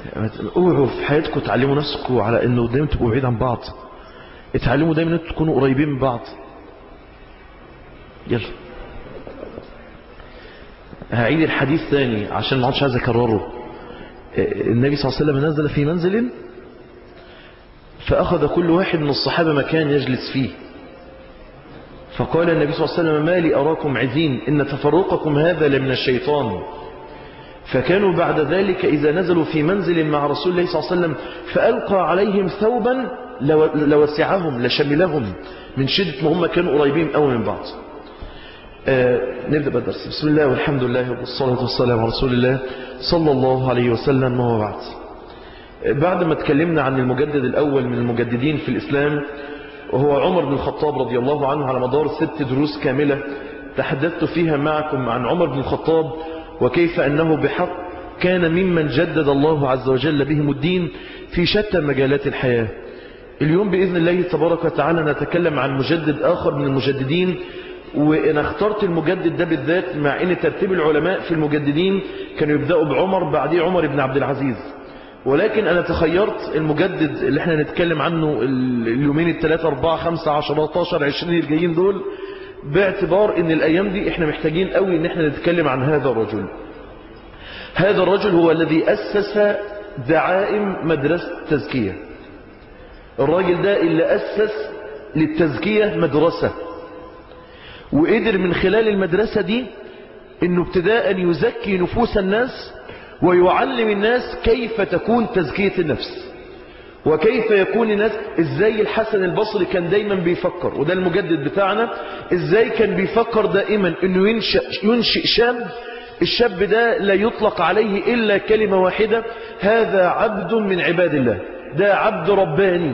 اوعوا في حياتكم تعلموا نفسكم على انه دايما تبقوا بعيد عن بعض اتعلموا دايما ان تكونوا قريبين من بعض يلا هعيد الحديث ثاني عشان ما عادش عايز اكرره النبي صلى الله عليه وسلم نزل في منزل فأخذ كل واحد من الصحابة مكان يجلس فيه فقال النبي صلى الله عليه وسلم ما لي أراكم عزين إن تفرقكم هذا لمن الشيطان فكانوا بعد ذلك إذا نزلوا في منزل مع رسول الله صلى الله عليه وسلم فألقى عليهم ثوبا لوسعهم لشملهم من شدة ما هم كانوا قريبين أوي من بعض آه نبدأ بالدرس بسم الله والحمد لله والصلاة والسلام على رسول الله صلى الله عليه وسلم وبعد بعد ما تكلمنا عن المجدد الأول من المجددين في الإسلام وهو عمر بن الخطاب رضي الله عنه على مدار ست دروس كاملة تحدثت فيها معكم عن عمر بن الخطاب وكيف أنه بحق كان ممن جدد الله عز وجل بهم الدين في شتى مجالات الحياة اليوم بإذن الله تبارك وتعالى نتكلم عن مجدد آخر من المجددين وأنا اخترت المجدد ده بالذات مع أن ترتيب العلماء في المجددين كانوا يبدأوا بعمر بعديه عمر بن عبد العزيز ولكن أنا تخيرت المجدد اللي احنا نتكلم عنه اليومين الثلاثة أربعة خمسة عشر 13 عشرين الجايين دول باعتبار ان الأيام دي احنا محتاجين قوي ان احنا نتكلم عن هذا الرجل هذا الرجل هو الذي أسس دعائم مدرسة التزكية الراجل ده اللي أسس للتزكية مدرسة وقدر من خلال المدرسة دي انه ابتداء يزكي نفوس الناس ويعلم الناس كيف تكون تزكية النفس وكيف يكون الناس ازاي الحسن البصري كان دايما بيفكر وده المجدد بتاعنا ازاي كان بيفكر دائما انه ينشئ, ينشئ شاب الشاب ده لا يطلق عليه الا كلمة واحدة هذا عبد من عباد الله ده عبد رباني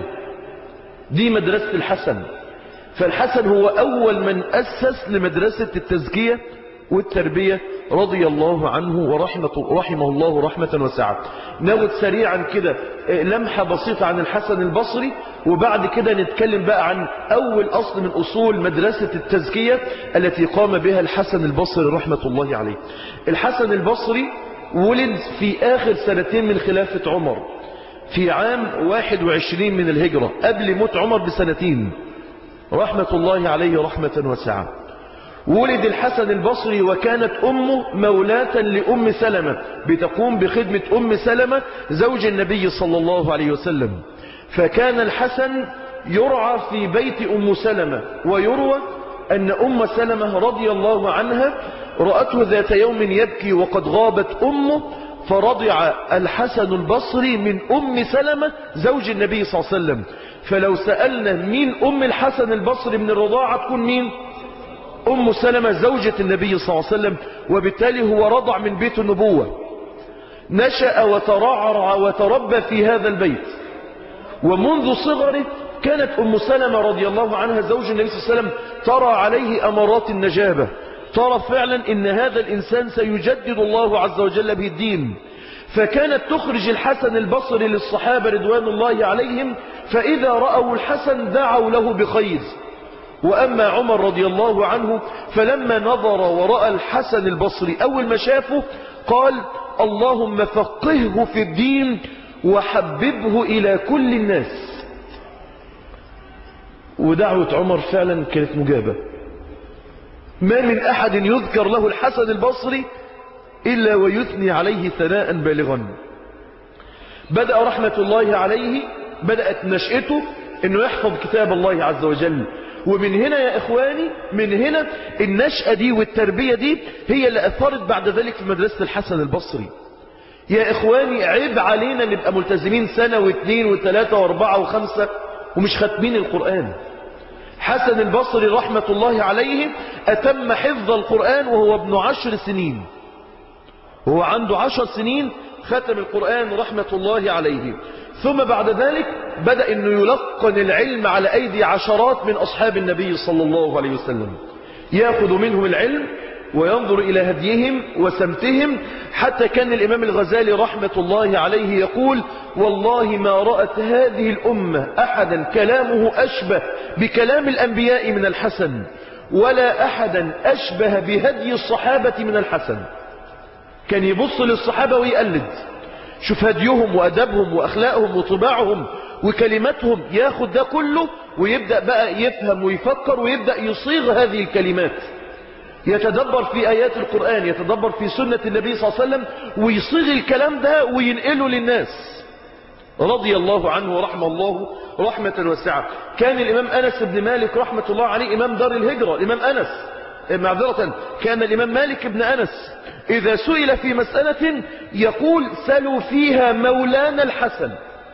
دي مدرسة الحسن فالحسن هو اول من اسس لمدرسة التزكية والتربية رضي الله عنه ورحمة رحمه الله رحمة وسعة ناخد سريعا كده لمحة بسيطة عن الحسن البصري وبعد كده نتكلم بقى عن أول أصل من أصول مدرسة التزكية التي قام بها الحسن البصري رحمة الله عليه الحسن البصري ولد في آخر سنتين من خلافة عمر في عام 21 من الهجرة قبل موت عمر بسنتين رحمة الله عليه رحمة وسعة ولد الحسن البصري وكانت أمه مولاة لأم سلمة بتقوم بخدمة أم سلمة زوج النبي صلى الله عليه وسلم فكان الحسن يرعى في بيت أم سلمة ويروى أن أم سلمة رضي الله عنها رأته ذات يوم يبكي وقد غابت أمه فرضع الحسن البصري من أم سلمة زوج النبي صلى الله عليه وسلم فلو سألنا مين أم الحسن البصري من الرضاعة تكون مين أم سلمة زوجة النبي صلى الله عليه وسلم وبالتالي هو رضع من بيت النبوة نشأ وترعرع وتربى في هذا البيت ومنذ صغره كانت أم سلمة رضي الله عنها زوج النبي صلى الله عليه وسلم ترى عليه أمارات النجابة ترى فعلا إن هذا الإنسان سيجدد الله عز وجل به الدين فكانت تخرج الحسن البصري للصحابة رضوان الله عليهم فإذا رأوا الحسن دعوا له بخير وأما عمر رضي الله عنه فلما نظر ورأى الحسن البصري أول ما شافه قال اللهم فقهه في الدين وحببه إلى كل الناس ودعوة عمر فعلا كانت مجابة ما من أحد يذكر له الحسن البصري إلا ويثني عليه ثناء بالغا بدأ رحمة الله عليه بدأت نشأته أنه يحفظ كتاب الله عز وجل ومن هنا يا إخواني من هنا النشأة دي والتربية دي هي اللي أثرت بعد ذلك في مدرسة الحسن البصري يا إخواني عيب علينا نبقى ملتزمين سنة واثنين وثلاثة واربعة وخمسة ومش ختمين القرآن حسن البصري رحمة الله عليه أتم حفظ القرآن وهو ابن عشر سنين وهو عنده عشر سنين ختم القرآن رحمة الله عليه ثم بعد ذلك بدأ أنه يلقن العلم على أيدي عشرات من أصحاب النبي صلى الله عليه وسلم يأخذ منهم العلم وينظر إلى هديهم وسمتهم حتى كان الإمام الغزالي رحمة الله عليه يقول والله ما رأت هذه الأمة أحدا كلامه أشبه بكلام الأنبياء من الحسن ولا أحدا أشبه بهدي الصحابة من الحسن كان يبص للصحابة ويقلد شوف هديهم وأدبهم وأخلاقهم وطباعهم وكلماتهم ياخد ده كله ويبدأ بقى يفهم ويفكر ويبدأ يصيغ هذه الكلمات يتدبر في آيات القرآن يتدبر في سنة النبي صلى الله عليه وسلم ويصيغ الكلام ده وينقله للناس رضي الله عنه ورحمه الله رحمة واسعة كان الإمام أنس بن مالك رحمة الله عليه إمام دار الهجرة الإمام أنس معذرة كان الإمام مالك بن أنس إذا سئل في مسألة يقول سلوا فيها مولانا الحسن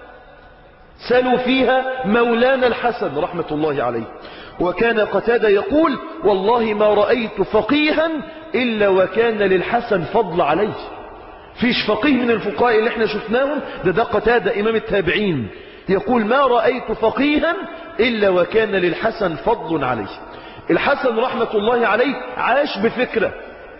سلوا فيها مولانا الحسن رحمة الله عليه وكان قتادة يقول والله ما رأيت فقيها إلا وكان للحسن فضل عليه فيش فقيه من الفقهاء اللي احنا شفناهم ده ده قتادة إمام التابعين يقول ما رأيت فقيها إلا وكان للحسن فضل عليه الحسن رحمة الله عليه عاش بفكرة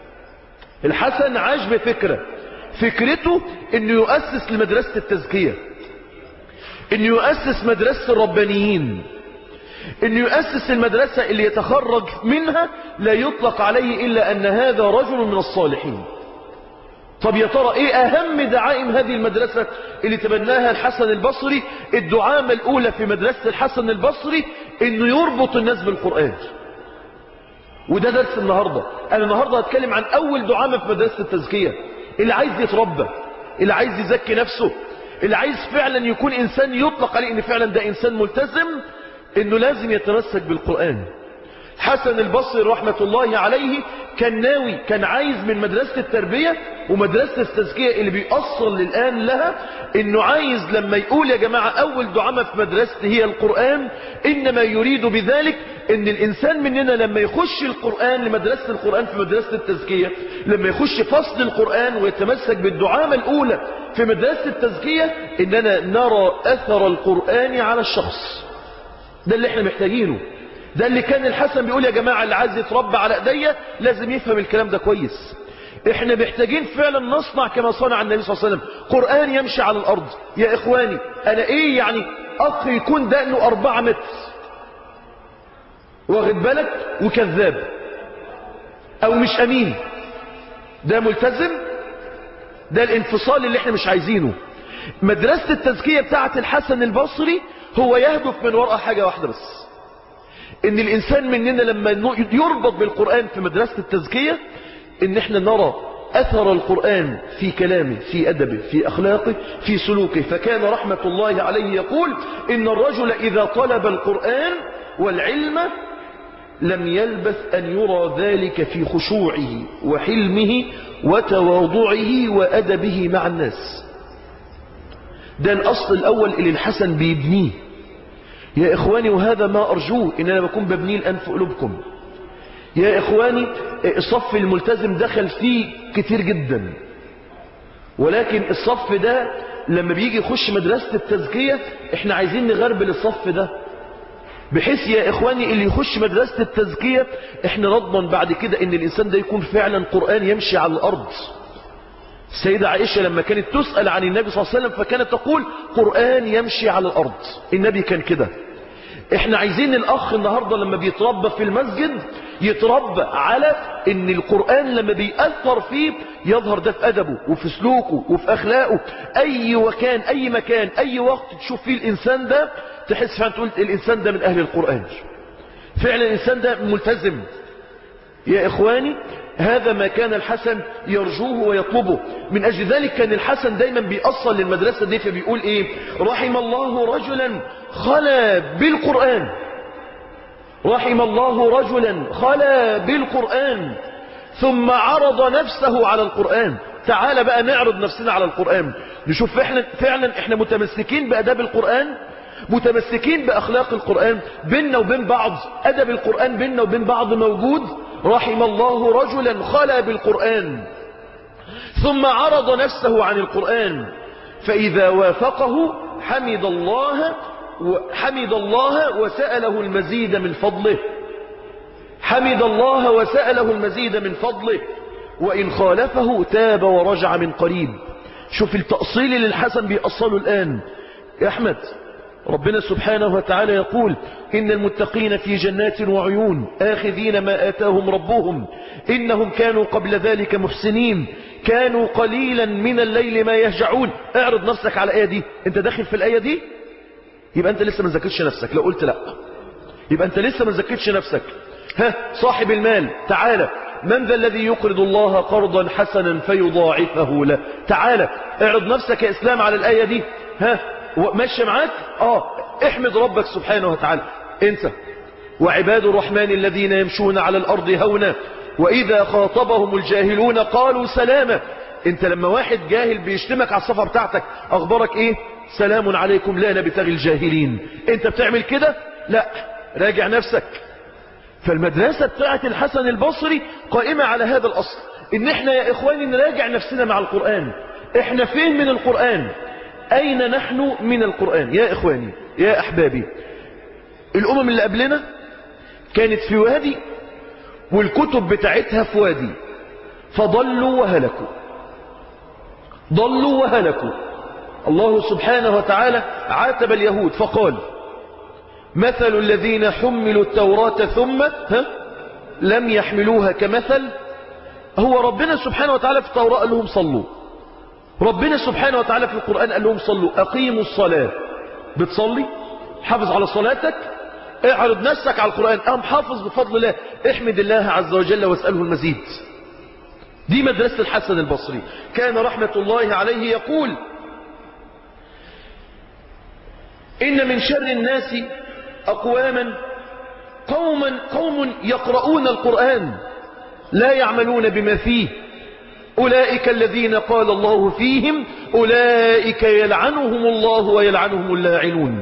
الحسن عاش بفكرة فكرته انه يؤسس لمدرسة التزكية انه يؤسس مدرسة الربانيين انه يؤسس المدرسة اللي يتخرج منها لا يطلق عليه الا ان هذا رجل من الصالحين طب يا ترى ايه اهم دعائم هذه المدرسة اللي تبناها الحسن البصري الدعامة الاولى في مدرسة الحسن البصري انه يربط الناس بالقرآن وده درس النهاردة انا النهاردة هتكلم عن اول دعامة في مدرسة التزكية اللي عايز يتربى اللي عايز يزكي نفسه اللي عايز فعلا يكون انسان يطلق عليه ان فعلا ده انسان ملتزم انه لازم يتمسك بالقرآن حسن البصري رحمة الله عليه كان ناوي كان عايز من مدرسة التربية ومدرسة التزكية اللي بيأصل للآن لها انه عايز لما يقول يا جماعة اول دعامة في مدرستي هي القرآن انما يريد بذلك ان الانسان مننا لما يخش القرآن لمدرسة القرآن في مدرسة التزكية لما يخش فصل القرآن ويتمسك بالدعامة الاولى في مدرسة التزكية اننا نرى اثر القرآن على الشخص ده اللي احنا محتاجينه ده اللي كان الحسن بيقول يا جماعة اللي عايز يتربى على ايديا لازم يفهم الكلام ده كويس احنا محتاجين فعلا نصنع كما صنع النبي صلى الله عليه وسلم قرآن يمشي على الارض يا اخواني انا ايه يعني اخ يكون دقنه اربعة متر واخد بالك وكذاب او مش امين ده ملتزم ده الانفصال اللي احنا مش عايزينه مدرسة التزكية بتاعة الحسن البصري هو يهدف من وراء حاجة واحدة بس ان الانسان مننا لما يربط بالقرآن في مدرسة التزكية ان احنا نرى اثر القرآن في كلامه في ادبه في اخلاقه في سلوكه فكان رحمة الله عليه يقول ان الرجل اذا طلب القرآن والعلم لم يلبث ان يرى ذلك في خشوعه وحلمه وتواضعه وادبه مع الناس ده الاصل الاول اللي الحسن بيبنيه يا إخواني وهذا ما أرجوه إن أنا بكون ببنيه الآن في قلوبكم يا إخواني الصف الملتزم دخل فيه كتير جدا ولكن الصف ده لما بيجي يخش مدرسة التزكية احنا عايزين نغربل الصف ده بحيث يا إخواني اللي يخش مدرسة التزكية احنا نضمن بعد كده ان الإنسان ده يكون فعلا قرآن يمشي على الأرض السيدة عائشة لما كانت تسأل عن النبي صلى الله عليه وسلم فكانت تقول قرآن يمشي على الأرض النبي كان كده احنا عايزين الأخ النهاردة لما بيتربى في المسجد يتربى على ان القرآن لما بيأثر فيه يظهر ده في أدبه وفي سلوكه وفي أخلاقه أي وكان أي مكان أي وقت تشوف فيه الإنسان ده تحس فعلا تقول الإنسان ده من أهل القرآن فعلا الإنسان ده ملتزم يا إخواني هذا ما كان الحسن يرجوه ويطلبه من أجل ذلك كان الحسن دايما بيأصل للمدرسة دي فبيقول إيه رحم الله رجلا خلا بالقرآن رحم الله رجلا خلا بالقرآن ثم عرض نفسه على القرآن تعال بقى نعرض نفسنا على القرآن نشوف احنا فعلا احنا متمسكين بأداب القرآن متمسكين بأخلاق القرآن بيننا وبين بعض أدب القرآن بيننا وبين بعض موجود رحم الله رجلا خلا بالقرآن ثم عرض نفسه عن القرآن فإذا وافقه حمد الله حمد الله وسأله المزيد من فضله حمد الله وسأله المزيد من فضله وإن خالفه تاب ورجع من قريب شوف التأصيل اللي الحسن بيأصله الآن يا أحمد ربنا سبحانه وتعالى يقول إن المتقين في جنات وعيون آخذين ما آتاهم ربهم إنهم كانوا قبل ذلك محسنين كانوا قليلا من الليل ما يهجعون اعرض نفسك على الآية دي انت داخل في الآية دي يبقى انت لسه ما ذكرتش نفسك لو قلت لا يبقى انت لسه ما ذكرتش نفسك ها صاحب المال تعالى من ذا الذي يقرض الله قرضا حسنا فيضاعفه له تعالى اعرض نفسك يا اسلام على الآية دي ها ماشي معاك اه احمد ربك سبحانه وتعالى انت وعباد الرحمن الذين يمشون على الارض هونا واذا خاطبهم الجاهلون قالوا سلاما انت لما واحد جاهل بيشتمك على الصفحه بتاعتك اخبارك ايه سلام عليكم لا نبتغي الجاهلين انت بتعمل كده لا راجع نفسك فالمدرسة بتاعت الحسن البصري قائمة على هذا الأصل إن إحنا يا إخواني نراجع نفسنا مع القرآن إحنا فين من القرآن أين نحن من القرآن يا إخواني يا أحبابي الأمم اللي قبلنا كانت في وادي والكتب بتاعتها في وادي فضلوا وهلكوا ضلوا وهلكوا الله سبحانه وتعالى عاتب اليهود فقال مثل الذين حملوا التوراة ثم ها لم يحملوها كمثل هو ربنا سبحانه وتعالى في التوراة قال لهم صلوا ربنا سبحانه وتعالى في القرآن قال لهم صلوا أقيموا الصلاة بتصلي حافظ على صلاتك اعرض نفسك على القرآن أم حافظ بفضل الله احمد الله عز وجل واسأله المزيد دي مدرسة الحسن البصري كان رحمة الله عليه يقول إن من شر الناس أقواما قوما قوم يقرؤون القرآن لا يعملون بما فيه أولئك الذين قال الله فيهم أولئك يلعنهم الله ويلعنهم اللاعنون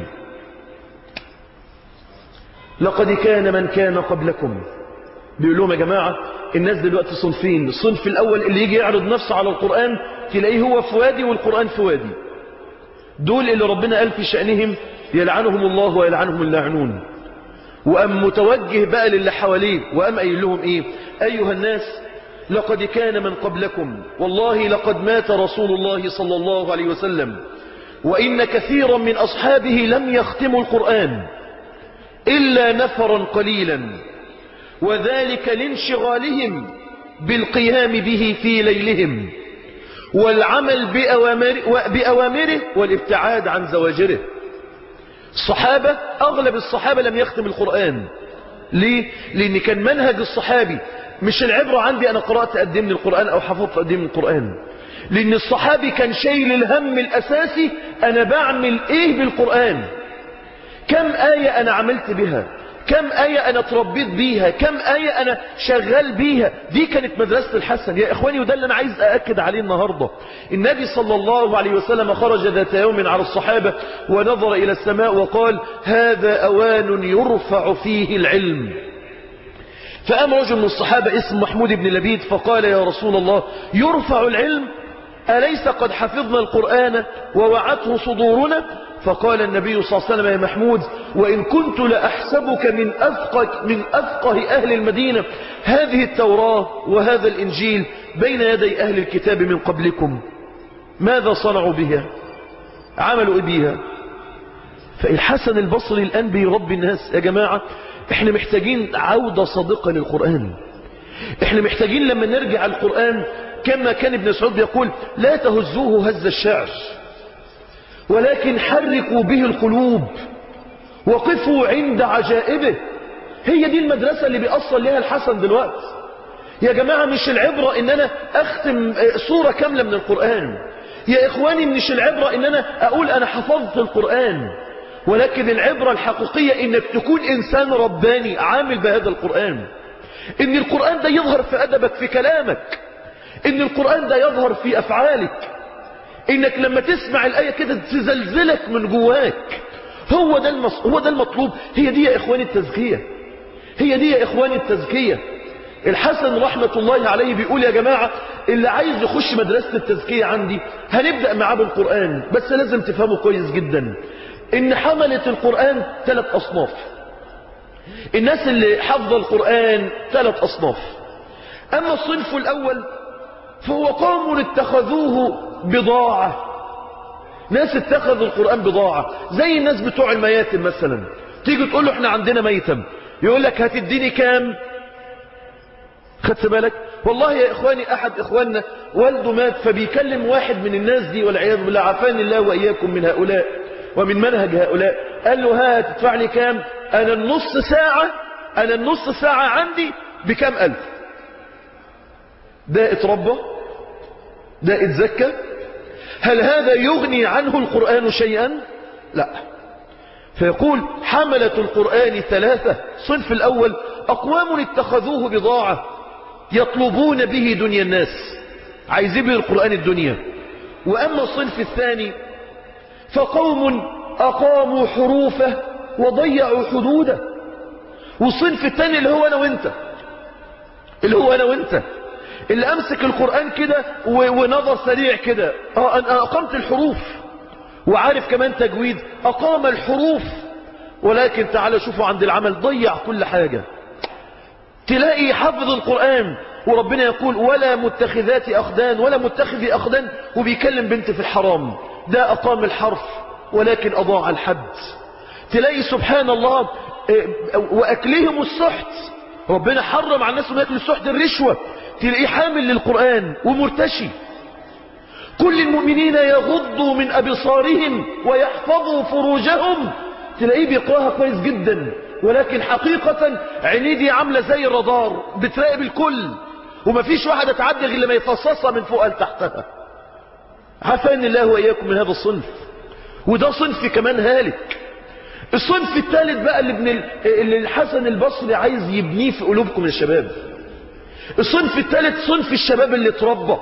لقد كان من كان قبلكم بيقول لهم يا جماعة الناس دلوقتي صنفين الصنف الأول اللي يجي يعرض نفسه على القرآن تلاقيه هو في وادي والقرآن في وادي دول اللي ربنا قال في شأنهم يلعنهم الله ويلعنهم اللاعنون وأم متوجه بقى للي حواليه وأم قايل لهم إيه أيها الناس لقد كان من قبلكم والله لقد مات رسول الله صلى الله عليه وسلم وإن كثيرا من أصحابه لم يختموا القرآن إلا نفرا قليلا وذلك لانشغالهم بالقيام به في ليلهم والعمل بأوامره, بأوامره والابتعاد عن زواجره الصحابة أغلب الصحابة لم يختم القرآن ليه؟ لأن كان منهج الصحابي مش العبرة عندي أنا قرأت قد من القرآن أو حفظت قد من القرآن لأن الصحابي كان شايل الهم الأساسي أنا بعمل إيه بالقرآن كم آية أنا عملت بها كم آية أنا تربيت بيها كم آية أنا شغال بيها دي كانت مدرسة الحسن يا إخواني وده اللي أنا عايز أأكد عليه النهاردة النبي صلى الله عليه وسلم خرج ذات يوم على الصحابة ونظر إلى السماء وقال هذا أوان يرفع فيه العلم فقام رجل من الصحابة اسم محمود بن لبيد فقال يا رسول الله يرفع العلم أليس قد حفظنا القرآن ووعته صدورنا فقال النبي صلى الله عليه وسلم يا محمود وإن كنت لأحسبك من أفقه, من أفقه أهل المدينة هذه التوراة وهذا الإنجيل بين يدي أهل الكتاب من قبلكم ماذا صنعوا بها عملوا بها فالحسن البصري الآن بيربي الناس يا جماعة احنا محتاجين عودة صادقة للقرآن احنا محتاجين لما نرجع القرآن كما كان ابن سعود يقول لا تهزوه هز الشعر ولكن حركوا به القلوب وقفوا عند عجائبه هي دي المدرسة اللي بيأصل لها الحسن دلوقتي يا جماعة مش العبرة ان انا اختم صورة كاملة من القرآن يا اخواني مش العبرة ان انا اقول انا حفظت القرآن ولكن العبرة الحقيقية انك تكون انسان رباني عامل بهذا القرآن ان القرآن ده يظهر في ادبك في كلامك ان القرآن ده يظهر في افعالك انك لما تسمع الآية كده تزلزلك من جواك هو ده, المص... هو ده المطلوب هي دي يا إخواني التزكية هي دي يا إخواني التزكية الحسن رحمة الله عليه بيقول يا جماعة اللي عايز يخش مدرسة التزكية عندي هنبدأ معاه بالقرآن بس لازم تفهمه كويس جدا ان حملة القرآن ثلاث أصناف الناس اللي حفظ القرآن ثلاث أصناف أما الصنف الأول فهو قوم اتخذوه بضاعة ناس اتخذوا القرآن بضاعة زي الناس بتوع المياتم مثلا تيجي تقول له احنا عندنا ميتم يقول لك هتديني كام خدت بالك والله يا اخواني احد اخواننا والده مات فبيكلم واحد من الناس دي والعياذ بالله عافاني الله واياكم من هؤلاء ومن منهج هؤلاء قال له ها تدفع لي كام انا النص ساعة انا النص ساعة عندي بكام الف ده اتربى ده اتزكى هل هذا يغني عنه القرآن شيئا لا فيقول حملة القرآن ثلاثة صنف الأول أقوام اتخذوه بضاعة يطلبون به دنيا الناس عايزين به القرآن الدنيا وأما الصنف الثاني فقوم أقاموا حروفه وضيعوا حدوده والصنف الثاني اللي هو أنا وانت اللي هو أنا وانت اللي أمسك القرآن كده ونظر سريع كده آه أنا أقمت الحروف وعارف كمان تجويد أقام الحروف ولكن تعالى شوفوا عند العمل ضيع كل حاجة تلاقي حفظ القرآن وربنا يقول ولا متخذات أخدان ولا متخذي أخدان وبيكلم بنت في الحرام ده أقام الحرف ولكن أضاع الحد تلاقي سبحان الله وأكلهم السحت ربنا حرم على الناس ياكلوا السحت الرشوة تلاقيه حامل للقرآن ومرتشي كل المؤمنين يغضوا من أبصارهم ويحفظوا فروجهم تلاقيه بيقراها كويس جدا ولكن حقيقة عينيه دي عاملة زي الرادار بتراقب الكل ومفيش واحدة تعدي غير لما يفصصها من فوق لتحتها عافان الله وإياكم من هذا الصنف وده صنف كمان هالك الصنف الثالث بقى اللي, ابن اللي الحسن البصري عايز يبنيه في قلوبكم يا شباب الصنف الثالث صنف الشباب اللي اتربى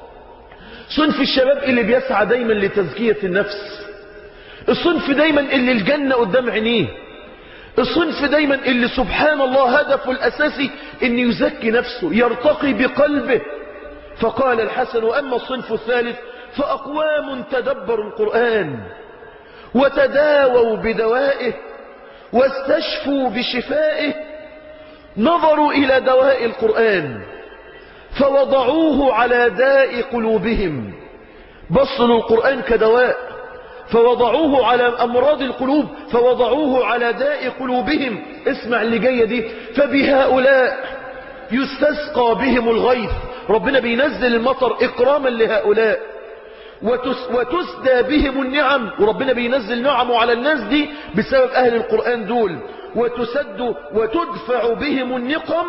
صنف الشباب اللي بيسعى دايما لتزكية النفس الصنف دايما اللي الجنة قدام عينيه الصنف دايما اللي سبحان الله هدفه الأساسي ان يزكي نفسه يرتقي بقلبه فقال الحسن وأما الصنف الثالث فأقوام تدبروا القرآن وتداووا بدوائه واستشفوا بشفائه نظروا إلى دواء القرآن فوضعوه على داء قلوبهم بصلوا القرآن كدواء فوضعوه على أمراض القلوب فوضعوه على داء قلوبهم اسمع اللي جاية دي فبهؤلاء يستسقى بهم الغيث ربنا بينزل المطر إكراما لهؤلاء وتس وتسدى بهم النعم وربنا بينزل نعمه على الناس دي بسبب أهل القرآن دول وتسد وتدفع بهم النقم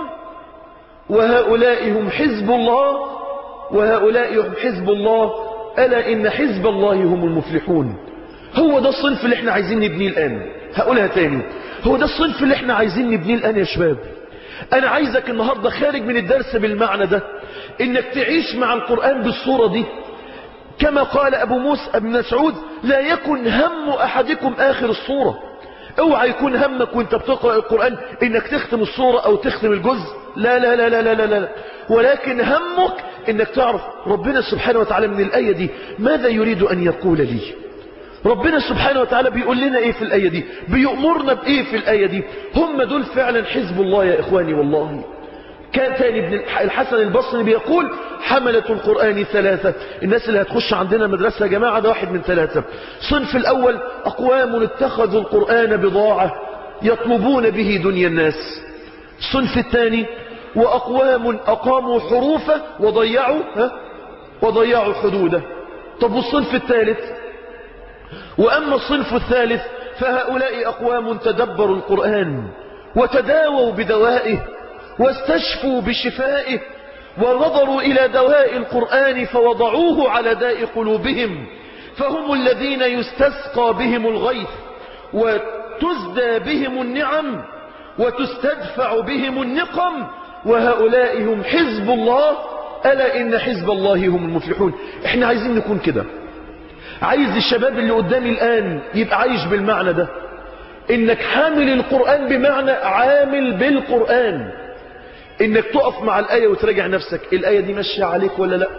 وهؤلاء هم حزب الله وهؤلاء هم حزب الله ألا إن حزب الله هم المفلحون هو ده الصنف اللي احنا عايزين نبنيه الآن هقولها تاني هو ده الصنف اللي احنا عايزين نبنيه الآن يا شباب أنا عايزك النهاردة خارج من الدرس بالمعنى ده إنك تعيش مع القرآن بالصورة دي كما قال أبو موسى ابن مسعود لا يكن هم أحدكم آخر الصورة اوعى يكون همك وانت بتقرأ القرآن انك تختم الصورة او تختم الجزء لا لا لا لا لا لا, لا. ولكن همك انك تعرف ربنا سبحانه وتعالى من الآية دي ماذا يريد ان يقول لي ربنا سبحانه وتعالى بيقول لنا ايه في الآية دي بيأمرنا بايه في الآية دي هم دول فعلا حزب الله يا اخواني والله كان تاني ابن الحسن البصري بيقول حملة القرآن ثلاثة الناس اللي هتخش عندنا مدرسة يا جماعة ده واحد من ثلاثة صنف الأول أقوام اتخذوا القرآن بضاعة يطلبون به دنيا الناس الصنف الثاني وأقوام أقاموا حروفه وضيعوا ها وضيعوا حدوده طب والصنف الثالث وأما الصنف الثالث فهؤلاء أقوام تدبروا القرآن وتداووا بدوائه واستشفوا بشفائه ونظروا إلى دواء القرآن فوضعوه على داء قلوبهم فهم الذين يستسقى بهم الغيث وتزدى بهم النعم وتستدفع بهم النقم وهؤلاء هم حزب الله ألا إن حزب الله هم المفلحون احنا عايزين نكون كده عايز الشباب اللي قدامي الآن يبقى عايش بالمعنى ده انك حامل القرآن بمعنى عامل بالقرآن انك تقف مع الآية وتراجع نفسك الآية دي ماشية عليك ولا لا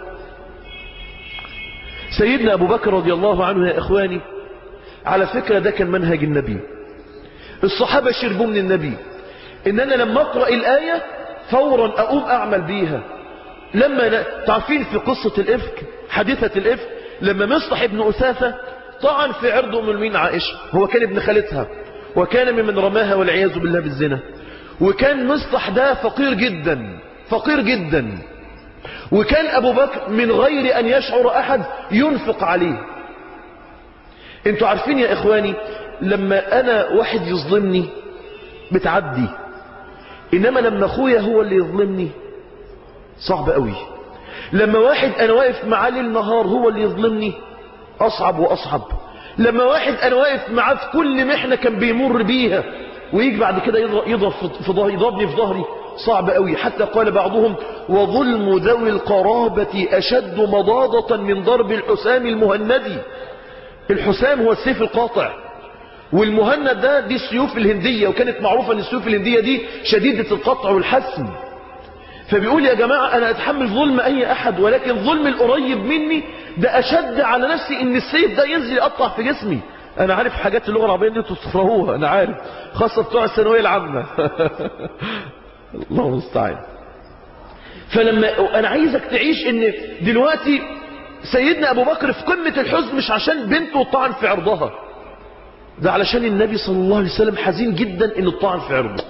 سيدنا أبو بكر رضي الله عنه يا إخواني على فكرة ده كان منهج النبي الصحابة شربوا من النبي إن أنا لما أقرأ الآية فورا أقوم أعمل بيها لما ن... تعرفين في قصة الإفك حادثة الإفك لما مصطح ابن أسافة طعن في عرض أم المؤمنين عائشة هو كان ابن خالتها وكان ممن رماها والعياذ بالله بالزنا وكان مصطح ده فقير جدا فقير جدا وكان أبو بكر من غير أن يشعر أحد ينفق عليه انتوا عارفين يا إخواني لما أنا واحد يظلمني بتعدي إنما لما أخويا هو اللي يظلمني صعب قوي لما واحد أنا واقف معاه ليل نهار هو اللي يظلمني أصعب وأصعب لما واحد أنا واقف معاه في كل محنة كان بيمر بيها ويجي بعد كده يضرب, يضرب في ظهري يضربني في ظهري صعب قوي حتى قال بعضهم وظلم ذوي القرابة أشد مضاضة من ضرب الحسام المهندي الحسام هو السيف القاطع والمهند ده دي السيوف الهندية وكانت معروفة ان السيوف الهندية دي شديدة القطع والحسم فبيقول يا جماعة انا اتحمل ظلم اي احد ولكن ظلم القريب مني ده اشد على نفسي ان السيف ده ينزل يقطع في جسمي انا عارف حاجات اللغة العربية دي تكرهوها انا عارف خاصة بتوع الثانوية العامة الله المستعان فلما انا عايزك تعيش ان دلوقتي سيدنا ابو بكر في قمة الحزن مش عشان بنته طعن في عرضها ده علشان النبي صلى الله عليه وسلم حزين جدا ان الطعن في عرضه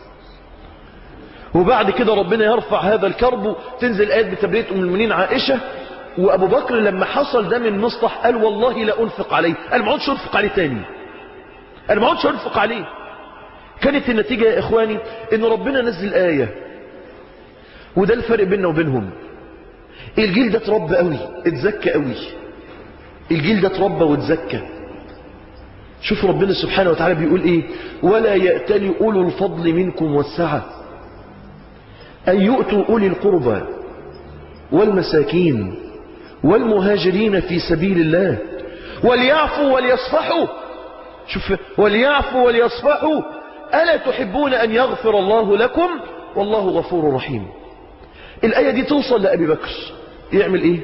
وبعد كده ربنا يرفع هذا الكرب تنزل آيات بتبرية أم المؤمنين عائشة وأبو بكر لما حصل ده من مصلح قال والله لا أنفق عليه قال ما عودش أنفق عليه تاني قال ما عودش أنفق عليه كانت النتيجة يا إخواني إن ربنا نزل آية وده الفرق بيننا وبينهم الجيل ده اتربى قوي اتزكى قوي الجيل ده اتربى واتزكى شوف ربنا سبحانه وتعالى بيقول ايه ولا يأتل أولو الفضل منكم والسعة أن يؤتوا أولي القربى والمساكين والمهاجرين في سبيل الله وليعفوا وليصفحوا شوف وليعفوا وليصفحوا ألا تحبون أن يغفر الله لكم والله غفور رحيم الآية دي توصل لأبي بكر يعمل إيه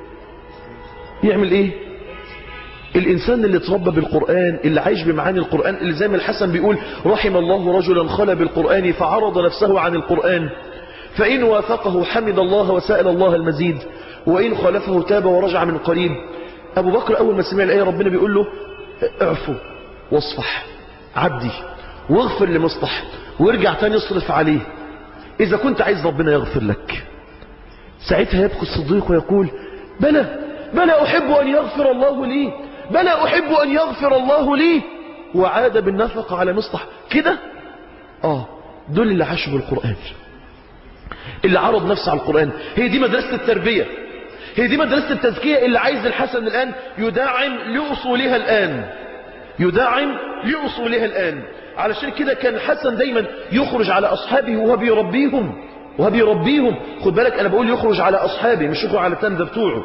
يعمل إيه الإنسان اللي اتربى بالقرآن اللي عايش بمعاني القرآن اللي زي ما الحسن بيقول رحم الله رجلا خلى بالقرآن فعرض نفسه عن القرآن فإن وافقه حمد الله وسأل الله المزيد وإن خالفه تاب ورجع من قريب أبو بكر أول ما سمع الآية ربنا بيقول له اعفو واصفح عدي واغفر لمصلح وارجع تاني اصرف عليه إذا كنت عايز ربنا يغفر لك ساعتها يبكي الصديق ويقول بلى بلى أحب أن يغفر الله لي بلى أحب أن يغفر الله لي وعاد بالنفقة على مصلح كده آه دول اللي عاشوا بالقرآن اللي عرض نفسه على القرآن هي دي مدرسة التربية هي دي مدرسة التزكية اللي عايز الحسن الآن يدعم لأصولها الآن يدعم لأصولها الآن علشان كده كان الحسن دايما يخرج على أصحابه وهو بيربيهم وهو بيربيهم خد بالك أنا بقول يخرج على أصحابه مش يخرج على التندى بتوعه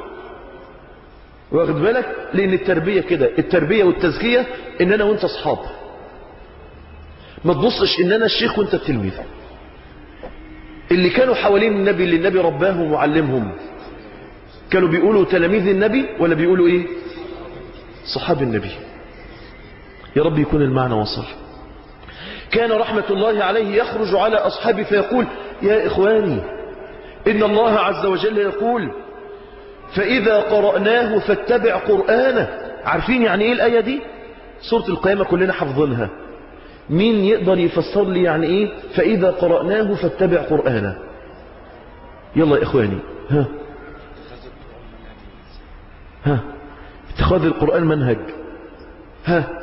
واخد بالك لأن التربية كده التربية والتزكية إن أنا وأنت أصحاب ما تبصش إن أنا الشيخ وأنت التلميذ اللي كانوا حوالين النبي اللي النبي رباهم وعلمهم كانوا بيقولوا تلاميذ النبي ولا بيقولوا ايه صحاب النبي يا رب يكون المعنى وصل كان رحمة الله عليه يخرج على أصحابه فيقول يا إخواني إن الله عز وجل يقول فإذا قرأناه فاتبع قرآنه عارفين يعني إيه الآية دي سورة القيامة كلنا حفظنها مين يقدر يفسر لي يعني إيه فإذا قرأناه فاتبع قرآنه يلا يا إخواني ها ها اتخاذ القرآن منهج ها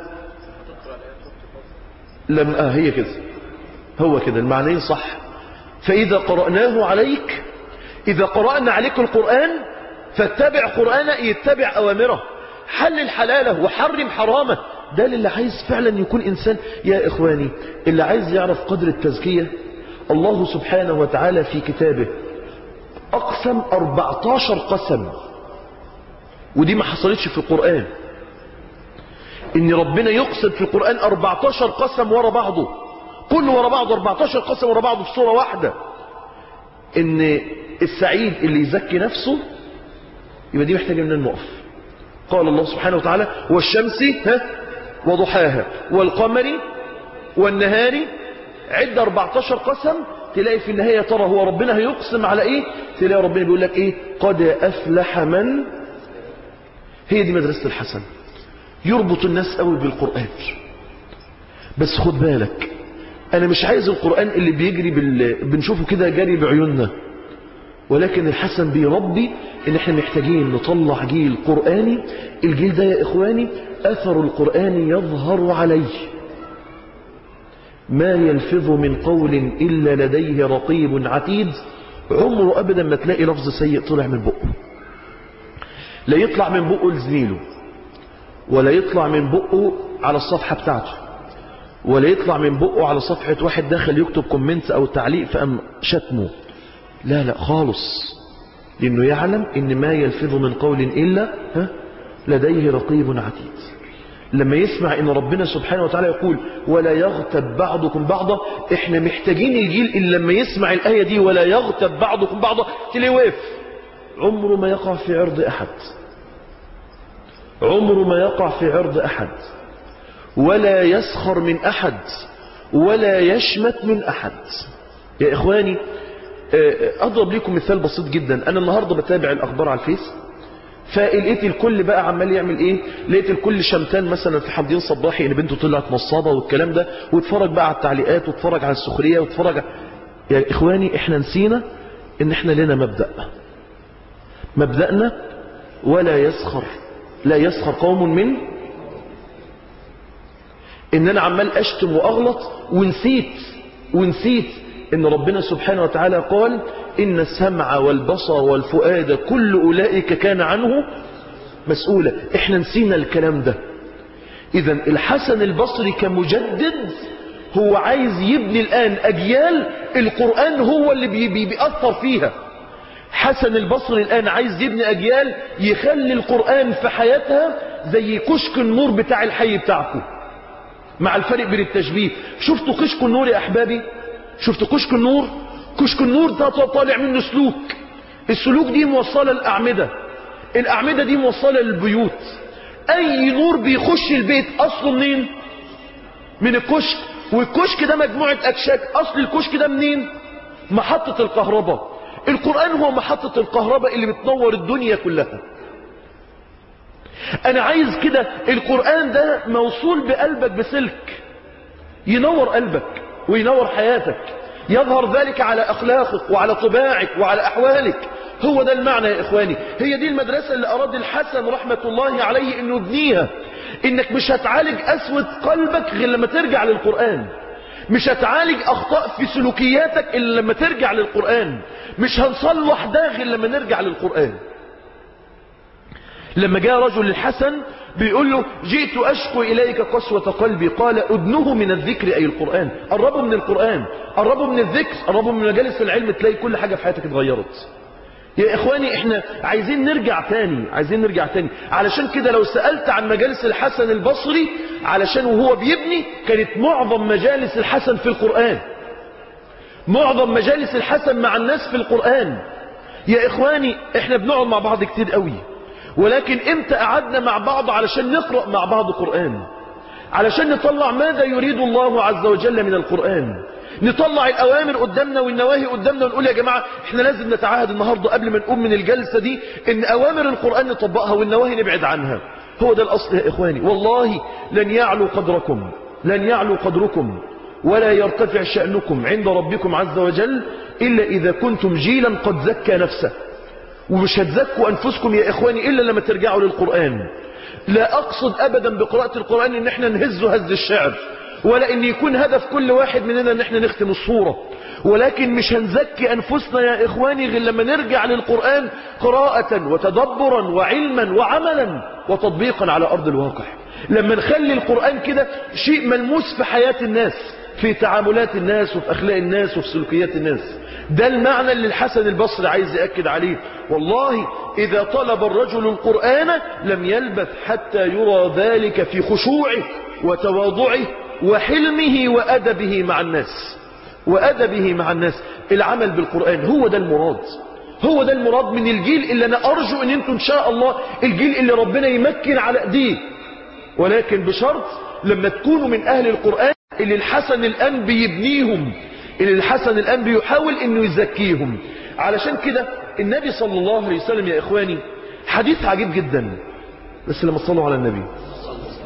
لم آه هي كده هو كده المعنيين صح فإذا قرأناه عليك إذا قرأنا عليك القرآن فاتبع قرآنه يتبع أوامره حلل حلاله وحرم حرامه ده اللي عايز فعلا يكون إنسان يا إخواني اللي عايز يعرف قدر التزكية الله سبحانه وتعالى في كتابه أقسم 14 قسم ودي ما حصلتش في القرآن ان ربنا يقسم في القرآن 14 قسم ورا بعضه كله ورا بعضه 14 قسم ورا بعضه في صورة واحدة ان السعيد اللي يزكي نفسه يبقى دي محتاجة مننا نقف قال الله سبحانه وتعالى والشمس ها وضحاها والقمر والنهار عد 14 قسم تلاقي في النهاية ترى هو ربنا هيقسم على ايه تلاقي ربنا بيقول لك ايه قد افلح من هي دي مدرسة الحسن يربط الناس قوي بالقرآن بس خد بالك انا مش عايز القرآن اللي بيجري بال... بنشوفه كده جري بعيوننا ولكن الحسن بيربي ان احنا محتاجين نطلع جيل قرآني الجيل ده يا اخواني اثر القرآن يظهر عليه ما يلفظ من قول الا لديه رقيب عتيد عمره ابدا ما تلاقي لفظ سيء طلع من بقه لا يطلع من بقه لزميله ولا يطلع من بقه على الصفحة بتاعته ولا يطلع من بقه على صفحة واحد داخل يكتب كومنت او تعليق فأم شتمه لا لا خالص لأنه يعلم إن ما يلفظ من قول إلا ها لديه رقيب عتيد لما يسمع إن ربنا سبحانه وتعالى يقول ولا يغتب بعضكم بعضا إحنا محتاجين الجيل اللي لما يسمع الآية دي ولا يغتب بعضكم بعضا تلاقيه واقف عمره ما يقع في عرض أحد عمره ما يقع في عرض أحد ولا يسخر من أحد ولا يشمت من أحد يا إخواني أضرب لكم مثال بسيط جدا أنا النهاردة بتابع الأخبار على الفيس فلقيت الكل بقى عمال يعمل ايه لقيت الكل شمتان مثلا في حمدين صباحي ان بنته طلعت نصابه والكلام ده واتفرج بقى على التعليقات واتفرج على السخريه واتفرج على... يا اخواني احنا نسينا ان احنا لنا مبدا مبدأنا ولا يسخر لا يسخر قوم من ان انا عمال اشتم واغلط ونسيت ونسيت ان ربنا سبحانه وتعالى قال ان السمع والبصر والفؤاد كل اولئك كان عنه مسؤولا احنا نسينا الكلام ده اذا الحسن البصري كمجدد هو عايز يبني الان اجيال القرآن هو اللي بي بي بيأثر فيها حسن البصري الآن عايز يبني أجيال يخلي القرآن في حياتها زي كشك النور بتاع الحي بتاعكم مع الفرق بين التشبيه شفتوا كشك النور يا أحبابي شفتوا كشك النور كشك النور ده طالع منه سلوك السلوك دي موصلة الأعمدة الأعمدة دي موصلة للبيوت أي نور بيخش البيت أصله منين من الكشك والكشك ده مجموعة أكشاك أصل الكشك ده منين محطة الكهرباء القرآن هو محطة الكهرباء اللي بتنور الدنيا كلها انا عايز كده القرآن ده موصول بقلبك بسلك ينور قلبك وينور حياتك يظهر ذلك على اخلاقك وعلى طباعك وعلى احوالك هو ده المعنى يا اخواني هي دي المدرسة اللي اراد الحسن رحمة الله عليه انه يبنيها انك مش هتعالج اسود قلبك غير لما ترجع للقرآن مش هتعالج اخطاء في سلوكياتك الا لما ترجع للقرآن مش هنصلح ده غير لما نرجع للقرآن لما جاء رجل الحسن بيقول له جئت أشكو إليك قسوة قلبي قال أدنه من الذكر أي القرآن قربوا من القرآن قربوا من الذكر قربوا من مجالس العلم تلاقي كل حاجة في حياتك اتغيرت يا إخواني إحنا عايزين نرجع تاني عايزين نرجع تاني علشان كده لو سألت عن مجالس الحسن البصري علشان وهو بيبني كانت معظم مجالس الحسن في القرآن معظم مجالس الحسن مع الناس في القرآن يا إخواني إحنا بنقعد مع بعض كتير قوي ولكن امتى قعدنا مع بعض علشان نقرأ مع بعض قرآن علشان نطلع ماذا يريد الله عز وجل من القرآن نطلع الأوامر قدامنا والنواهي قدامنا ونقول يا جماعة احنا لازم نتعاهد النهاردة قبل ما نقوم من الجلسة دي ان أوامر القرآن نطبقها والنواهي نبعد عنها هو ده الأصل يا إخواني والله لن يعلو قدركم لن يعلو قدركم ولا يرتفع شأنكم عند ربكم عز وجل إلا إذا كنتم جيلا قد زكى نفسه ومش هتزكوا أنفسكم يا إخواني إلا لما ترجعوا للقرآن لا أقصد أبدا بقراءة القرآن إن احنا نهز هز الشعر ولا إن يكون هدف كل واحد مننا إن احنا نختم الصورة ولكن مش هنزكي أنفسنا يا إخواني غير لما نرجع للقرآن قراءة وتدبرا وعلما وعملا وتطبيقا على أرض الواقع لما نخلي القرآن كده شيء ملموس في حياة الناس في تعاملات الناس وفي أخلاق الناس وفي سلوكيات الناس ده المعنى اللي الحسن البصري عايز يأكد عليه والله إذا طلب الرجل القرآن لم يلبث حتى يرى ذلك في خشوعه وتواضعه وحلمه وأدبه مع الناس وأدبه مع الناس العمل بالقرآن هو ده المراد هو ده المراد من الجيل اللي أنا أرجو أن أنتم إن شاء الله الجيل اللي ربنا يمكن على أيديه ولكن بشرط لما تكونوا من أهل القرآن اللي الحسن الآن بيبنيهم اللي الحسن الآن بيحاول انه يزكيهم علشان كده النبي صلى الله عليه وسلم يا اخواني حديث عجيب جدا بس لما تصلوا على النبي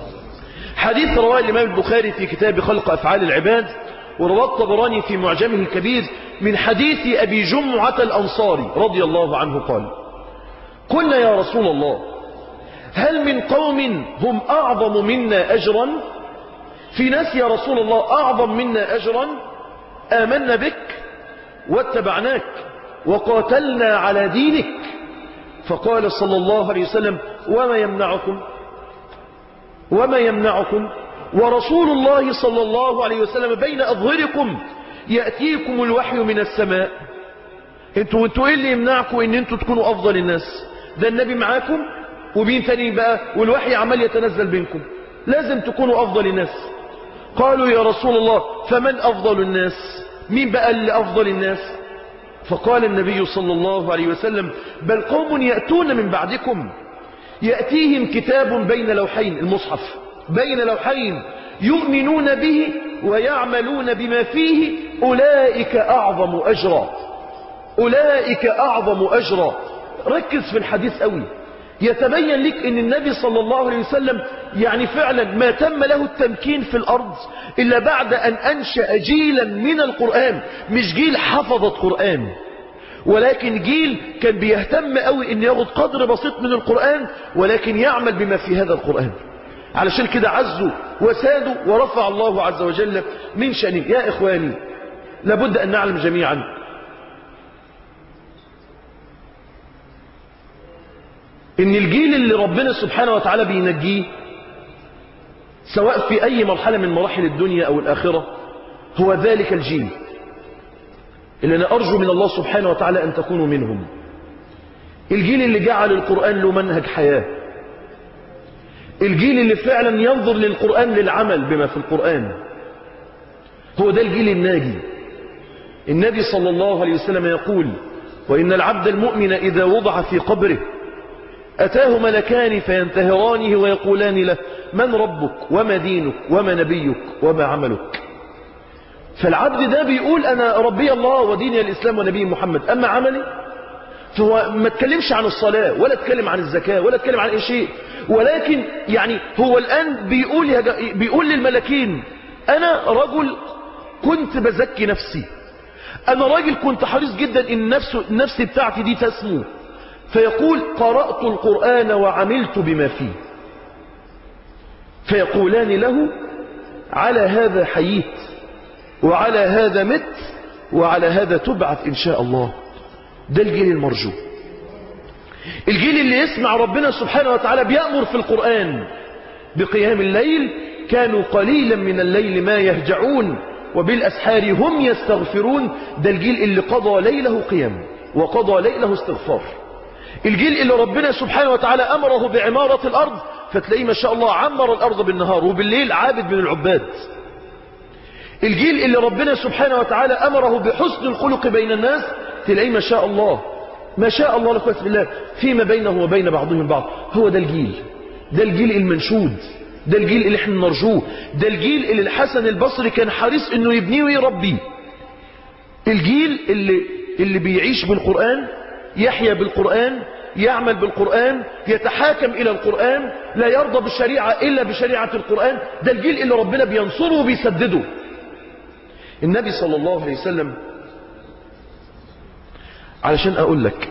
حديث رواه الإمام البخاري في كتاب خلق أفعال العباد ورواه الطبراني في معجمه الكبير من حديث أبي جمعة الأنصاري رضي الله عنه قال قلنا يا رسول الله هل من قوم هم أعظم منا أجرا في ناس يا رسول الله أعظم منا أجرا آمنا بك واتبعناك وقاتلنا على دينك فقال صلى الله عليه وسلم وما يمنعكم وما يمنعكم ورسول الله صلى الله عليه وسلم بين أظهركم يأتيكم الوحي من السماء انتوا انتوا ايه اللي يمنعكم ان انتوا تكونوا افضل الناس ده النبي معاكم ومين تاني بقى والوحي عمال يتنزل بينكم لازم تكونوا افضل الناس قالوا يا رسول الله فمن افضل الناس مين بقى اللي افضل الناس فقال النبي صلى الله عليه وسلم بل قوم يأتون من بعدكم يأتيهم كتاب بين لوحين المصحف بين لوحين يؤمنون به ويعملون بما فيه أولئك أعظم أجرا أولئك أعظم أجرا ركز في الحديث قوي يتبين لك ان النبي صلى الله عليه وسلم يعني فعلا ما تم له التمكين في الارض الا بعد ان انشأ جيلا من القرآن مش جيل حفظت قرآن ولكن جيل كان بيهتم قوي ان ياخد قدر بسيط من القرآن ولكن يعمل بما في هذا القرآن علشان كده عزوا وسادوا ورفع الله عز وجل من شأنه يا إخواني لابد أن نعلم جميعا ان الجيل اللي ربنا سبحانه وتعالى بينجيه سواء في أي مرحلة من مراحل الدنيا أو الآخرة هو ذلك الجيل اللي أنا أرجو من الله سبحانه وتعالى أن تكونوا منهم الجيل اللي جعل القرآن له منهج حياة الجيل اللي فعلا ينظر للقرآن للعمل بما في القرآن هو ده الجيل الناجي النبي صلى الله عليه وسلم يقول وإن العبد المؤمن إذا وضع في قبره أتاه ملكان فينتهرانه ويقولان له من ربك وما دينك وما نبيك وما عملك فالعبد ده بيقول أنا ربي الله وديني الإسلام ونبي محمد أما عملي فهو ما تكلمش عن الصلاة ولا تكلم عن الزكاة ولا تكلم عن أي شيء ولكن يعني هو الآن بيقول, يا بيقول للملكين أنا رجل كنت بزكي نفسي أنا راجل كنت حريص جدا إن نفس نفسي بتاعتي دي تسمو فيقول قرأت القرآن وعملت بما فيه فيقولان له على هذا حييت وعلى هذا مت وعلى هذا تبعث إن شاء الله ده الجيل المرجو الجيل اللي يسمع ربنا سبحانه وتعالى بيأمر في القرآن بقيام الليل كانوا قليلا من الليل ما يهجعون وبالأسحار هم يستغفرون ده الجيل اللي قضى ليله قيام وقضى ليله استغفار الجيل اللي ربنا سبحانه وتعالى أمره بعمارة الأرض فتلاقيه ما شاء الله عمر الأرض بالنهار وبالليل عابد من العباد الجيل اللي ربنا سبحانه وتعالى أمره بحسن الخلق بين الناس تلاقيه ما شاء الله ما شاء الله لكوات بالله فيما بينه وبين بعضهم بعض هو ده الجيل ده الجيل المنشود ده الجيل اللي احنا نرجوه ده الجيل اللي الحسن البصري كان حريص انه يبنيه ويربيه الجيل اللي, اللي بيعيش بالقرآن يحيا بالقرآن يعمل بالقرآن يتحاكم إلى القرآن لا يرضى بالشريعة إلا بشريعة القرآن ده الجيل اللي ربنا بينصره وبيسدده النبي صلى الله عليه وسلم علشان أقول لك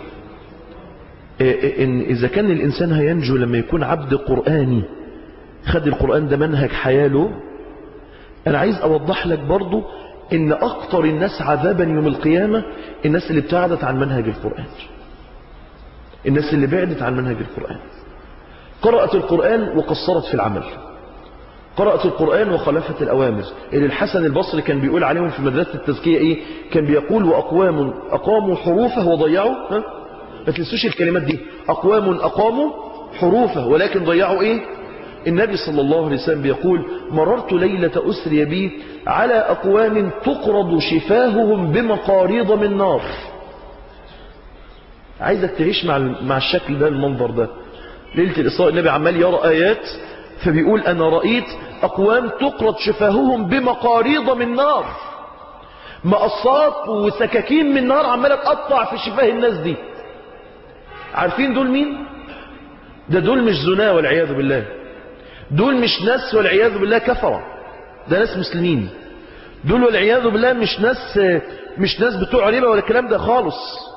إن إذا كان الإنسان هينجو لما يكون عبد قرآني خد القرآن ده منهج حياله أنا عايز أوضح لك برضو إن أكتر الناس عذابا يوم القيامة الناس اللي ابتعدت عن منهج القرآن الناس اللي بعدت عن منهج القرآن قرأت القرآن وقصرت في العمل قرأت القرآن وخالفت الأوامر اللي الحسن البصري كان بيقول عليهم في مدرسة التزكية إيه كان بيقول وأقوام أقاموا حروفه وضيعوا ها؟ ما تنسوش الكلمات دي أقوام أقاموا حروفه ولكن ضيعوا إيه النبي صلى الله عليه وسلم بيقول مررت ليلة أسري بي على أقوام تقرض شفاههم بمقاريض من نار عايزك تعيش مع مع الشكل ده المنظر ده ليلة الإسراء النبي عمال يرى آيات فبيقول أنا رأيت أقوام تقرض شفاههم بمقاريض من نار مقصات وسكاكين من نار عمالة تقطع في شفاه الناس دي عارفين دول مين ده دول مش زنا والعياذ بالله دول مش ناس والعياذ بالله كفرة ده ناس مسلمين دول والعياذ بالله مش ناس مش ناس بتوع ربا ولا الكلام ده خالص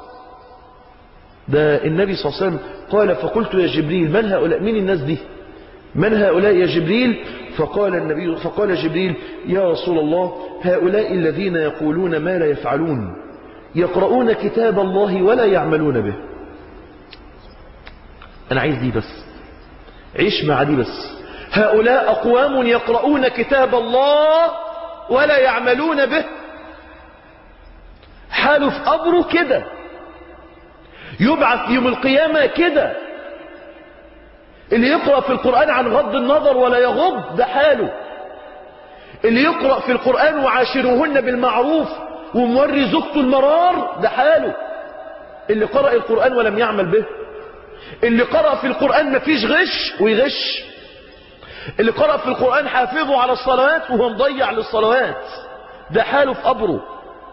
ده النبي صلى الله عليه وسلم قال فقلت يا جبريل من هؤلاء مين الناس دي من هؤلاء يا جبريل فقال النبي فقال جبريل يا رسول الله هؤلاء الذين يقولون ما لا يفعلون يقرؤون كتاب الله ولا يعملون به أنا عايز دي بس عيش مع دي بس هؤلاء أقوام يقرؤون كتاب الله ولا يعملون به حاله في قبره كده يبعث يوم القيامة كده اللي يقرأ في القرآن عن غض النظر ولا يغض ده حاله اللي يقرأ في القرآن وعاشروهن بالمعروف وموري زوجته المرار ده حاله اللي قرأ القرآن ولم يعمل به اللي قرأ في القرآن مفيش غش ويغش اللي قرأ في القرآن حافظه على الصلوات وهو مضيع للصلوات ده حاله في قبره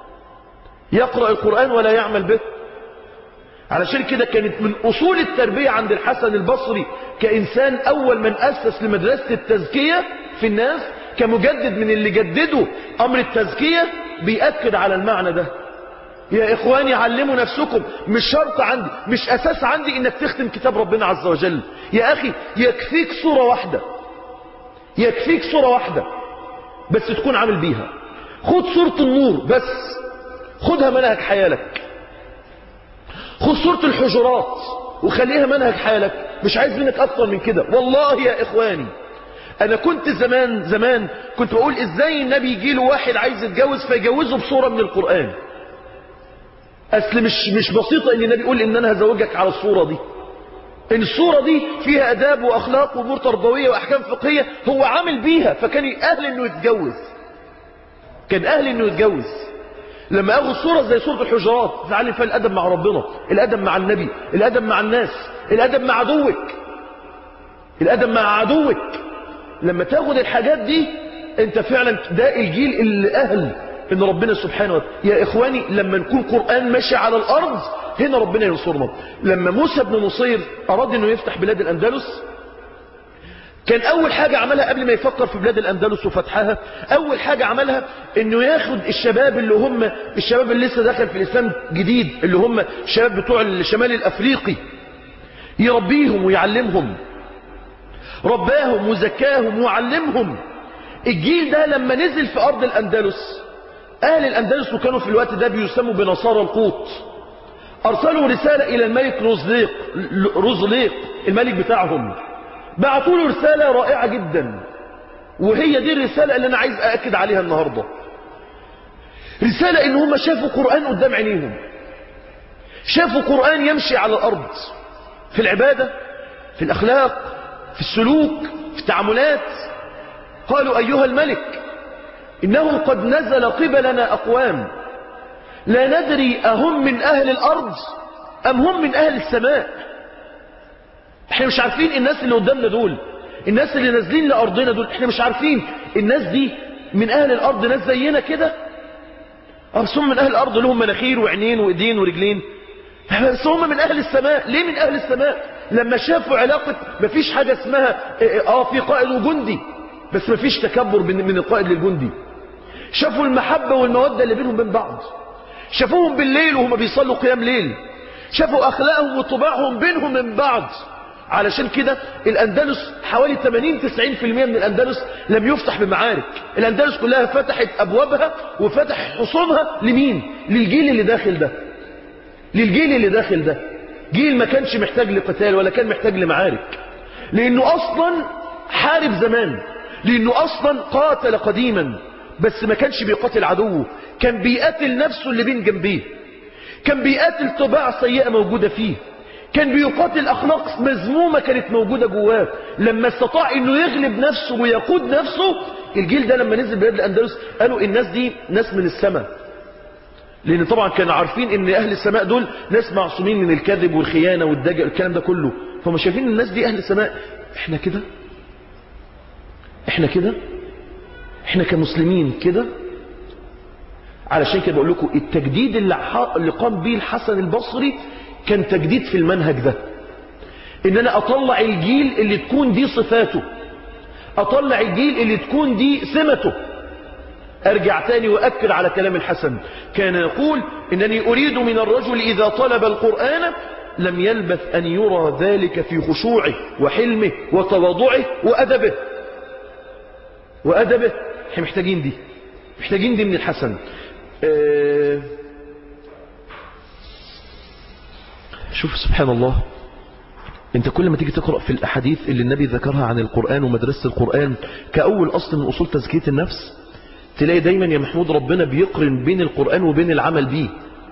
يقرأ القرآن ولا يعمل به علشان كده كانت من أصول التربية عند الحسن البصري كإنسان أول من أسس لمدرسة التزكية في الناس كمجدد من اللي جددوا أمر التزكية بيأكد على المعنى ده يا إخواني علموا نفسكم مش شرط عندي مش أساس عندي إنك تختم كتاب ربنا عز وجل يا أخي يكفيك صورة واحدة يكفيك صورة واحدة بس تكون عامل بيها خد صورة النور بس خدها منهج حيالك خد صورة الحجرات وخليها منهج حيالك مش عايز منك أكتر من كده والله يا إخواني أنا كنت زمان زمان كنت بقول إزاي النبي يجي له واحد عايز يتجوز فيجوزه بصورة من القرآن أصل مش مش بسيطة إن النبي يقول إن أنا هزوجك على الصورة دي إن الصورة دي فيها أداب وأخلاق وأمور تربوية وأحكام فقهية هو عامل بيها فكان أهل إنه يتجوز كان أهل إنه يتجوز لما أخذ صورة زي صورة الحجرات تعلم فيها الأدب مع ربنا الأدب مع النبي الأدب مع الناس الأدب مع عدوك الأدب مع عدوك لما تاخد الحاجات دي انت فعلا ده الجيل اللي أهل ان ربنا سبحانه وتعالى يا إخواني لما نكون قرآن ماشي على الأرض هنا ربنا ينصرنا لما موسى بن نصير أراد أنه يفتح بلاد الأندلس كان أول حاجة عملها قبل ما يفكر في بلاد الأندلس وفتحها أول حاجة عملها أنه ياخد الشباب اللي هم الشباب اللي لسه دخل في الإسلام جديد اللي هم الشباب بتوع الشمال الأفريقي يربيهم ويعلمهم رباهم وزكاهم وعلمهم الجيل ده لما نزل في أرض الأندلس أهل الأندلس وكانوا في الوقت ده بيسموا بنصارى القوط أرسلوا رسالة إلى الملك روزليق روزليق الملك بتاعهم بعثوا له رسالة رائعة جدا وهي دي الرسالة اللي أنا عايز أأكد عليها النهاردة رسالة إن هم شافوا قرآن قدام عينيهم شافوا قرآن يمشي على الأرض في العبادة في الأخلاق في السلوك في التعاملات قالوا أيها الملك إنه قد نزل قبلنا أقوام لا ندري أهم من أهل الأرض أم هم من أهل السماء احنا مش عارفين الناس اللي قدامنا دول الناس اللي نازلين لأرضنا دول احنا مش عارفين الناس دي من أهل الأرض ناس زينا كده بس هم من أهل الأرض لهم مناخير وعينين وإيدين ورجلين بس هم من أهل السماء ليه من أهل السماء لما شافوا علاقة مفيش حاجة اسمها اه في قائد وجندي بس مفيش تكبر من القائد للجندي شافوا المحبة والمودة اللي بينهم بين بعض شافوهم بالليل وهم بيصلوا قيام ليل شافوا أخلاقهم وطباعهم بينهم من بعض علشان كده الأندلس حوالي 80-90% من الأندلس لم يفتح بمعارك الأندلس كلها فتحت أبوابها وفتح حصونها لمين للجيل اللي داخل ده للجيل اللي داخل ده جيل ما كانش محتاج لقتال ولا كان محتاج لمعارك لأنه أصلا حارب زمان لأنه أصلا قاتل قديما بس ما كانش بيقاتل عدوه كان بيقاتل نفسه اللي بين جنبيه كان بيقاتل طباع سيئة موجودة فيه كان بيقاتل أخلاق مذمومة كانت موجودة جواه لما استطاع انه يغلب نفسه ويقود نفسه الجيل ده لما نزل بلاد الأندلس قالوا الناس دي ناس من السماء لأن طبعا كانوا عارفين ان أهل السماء دول ناس معصومين من الكذب والخيانة والدجل الكلام ده كله فهم شايفين الناس دي أهل السماء احنا كده احنا كده احنا كمسلمين كده علشان كده بقول لكم التجديد اللي, اللي قام به الحسن البصري كان تجديد في المنهج ده ان انا اطلع الجيل اللي تكون دي صفاته أطلع الجيل اللي تكون دي سمته أرجع تاني وأكد على كلام الحسن كان يقول إنني أريد من الرجل إذا طلب القرآن لم يلبث أن يرى ذلك في خشوعه وحلمه وتواضعه وأدبه وأدبه احنا محتاجين دي محتاجين دي من الحسن اه شوف سبحان الله انت كل ما تيجي تقرأ في الأحاديث اللي النبي ذكرها عن القرآن ومدرسة القرآن كأول أصل من أصول تزكية النفس تلاقي دايما يا محمود ربنا بيقرن بين القرآن وبين العمل بيه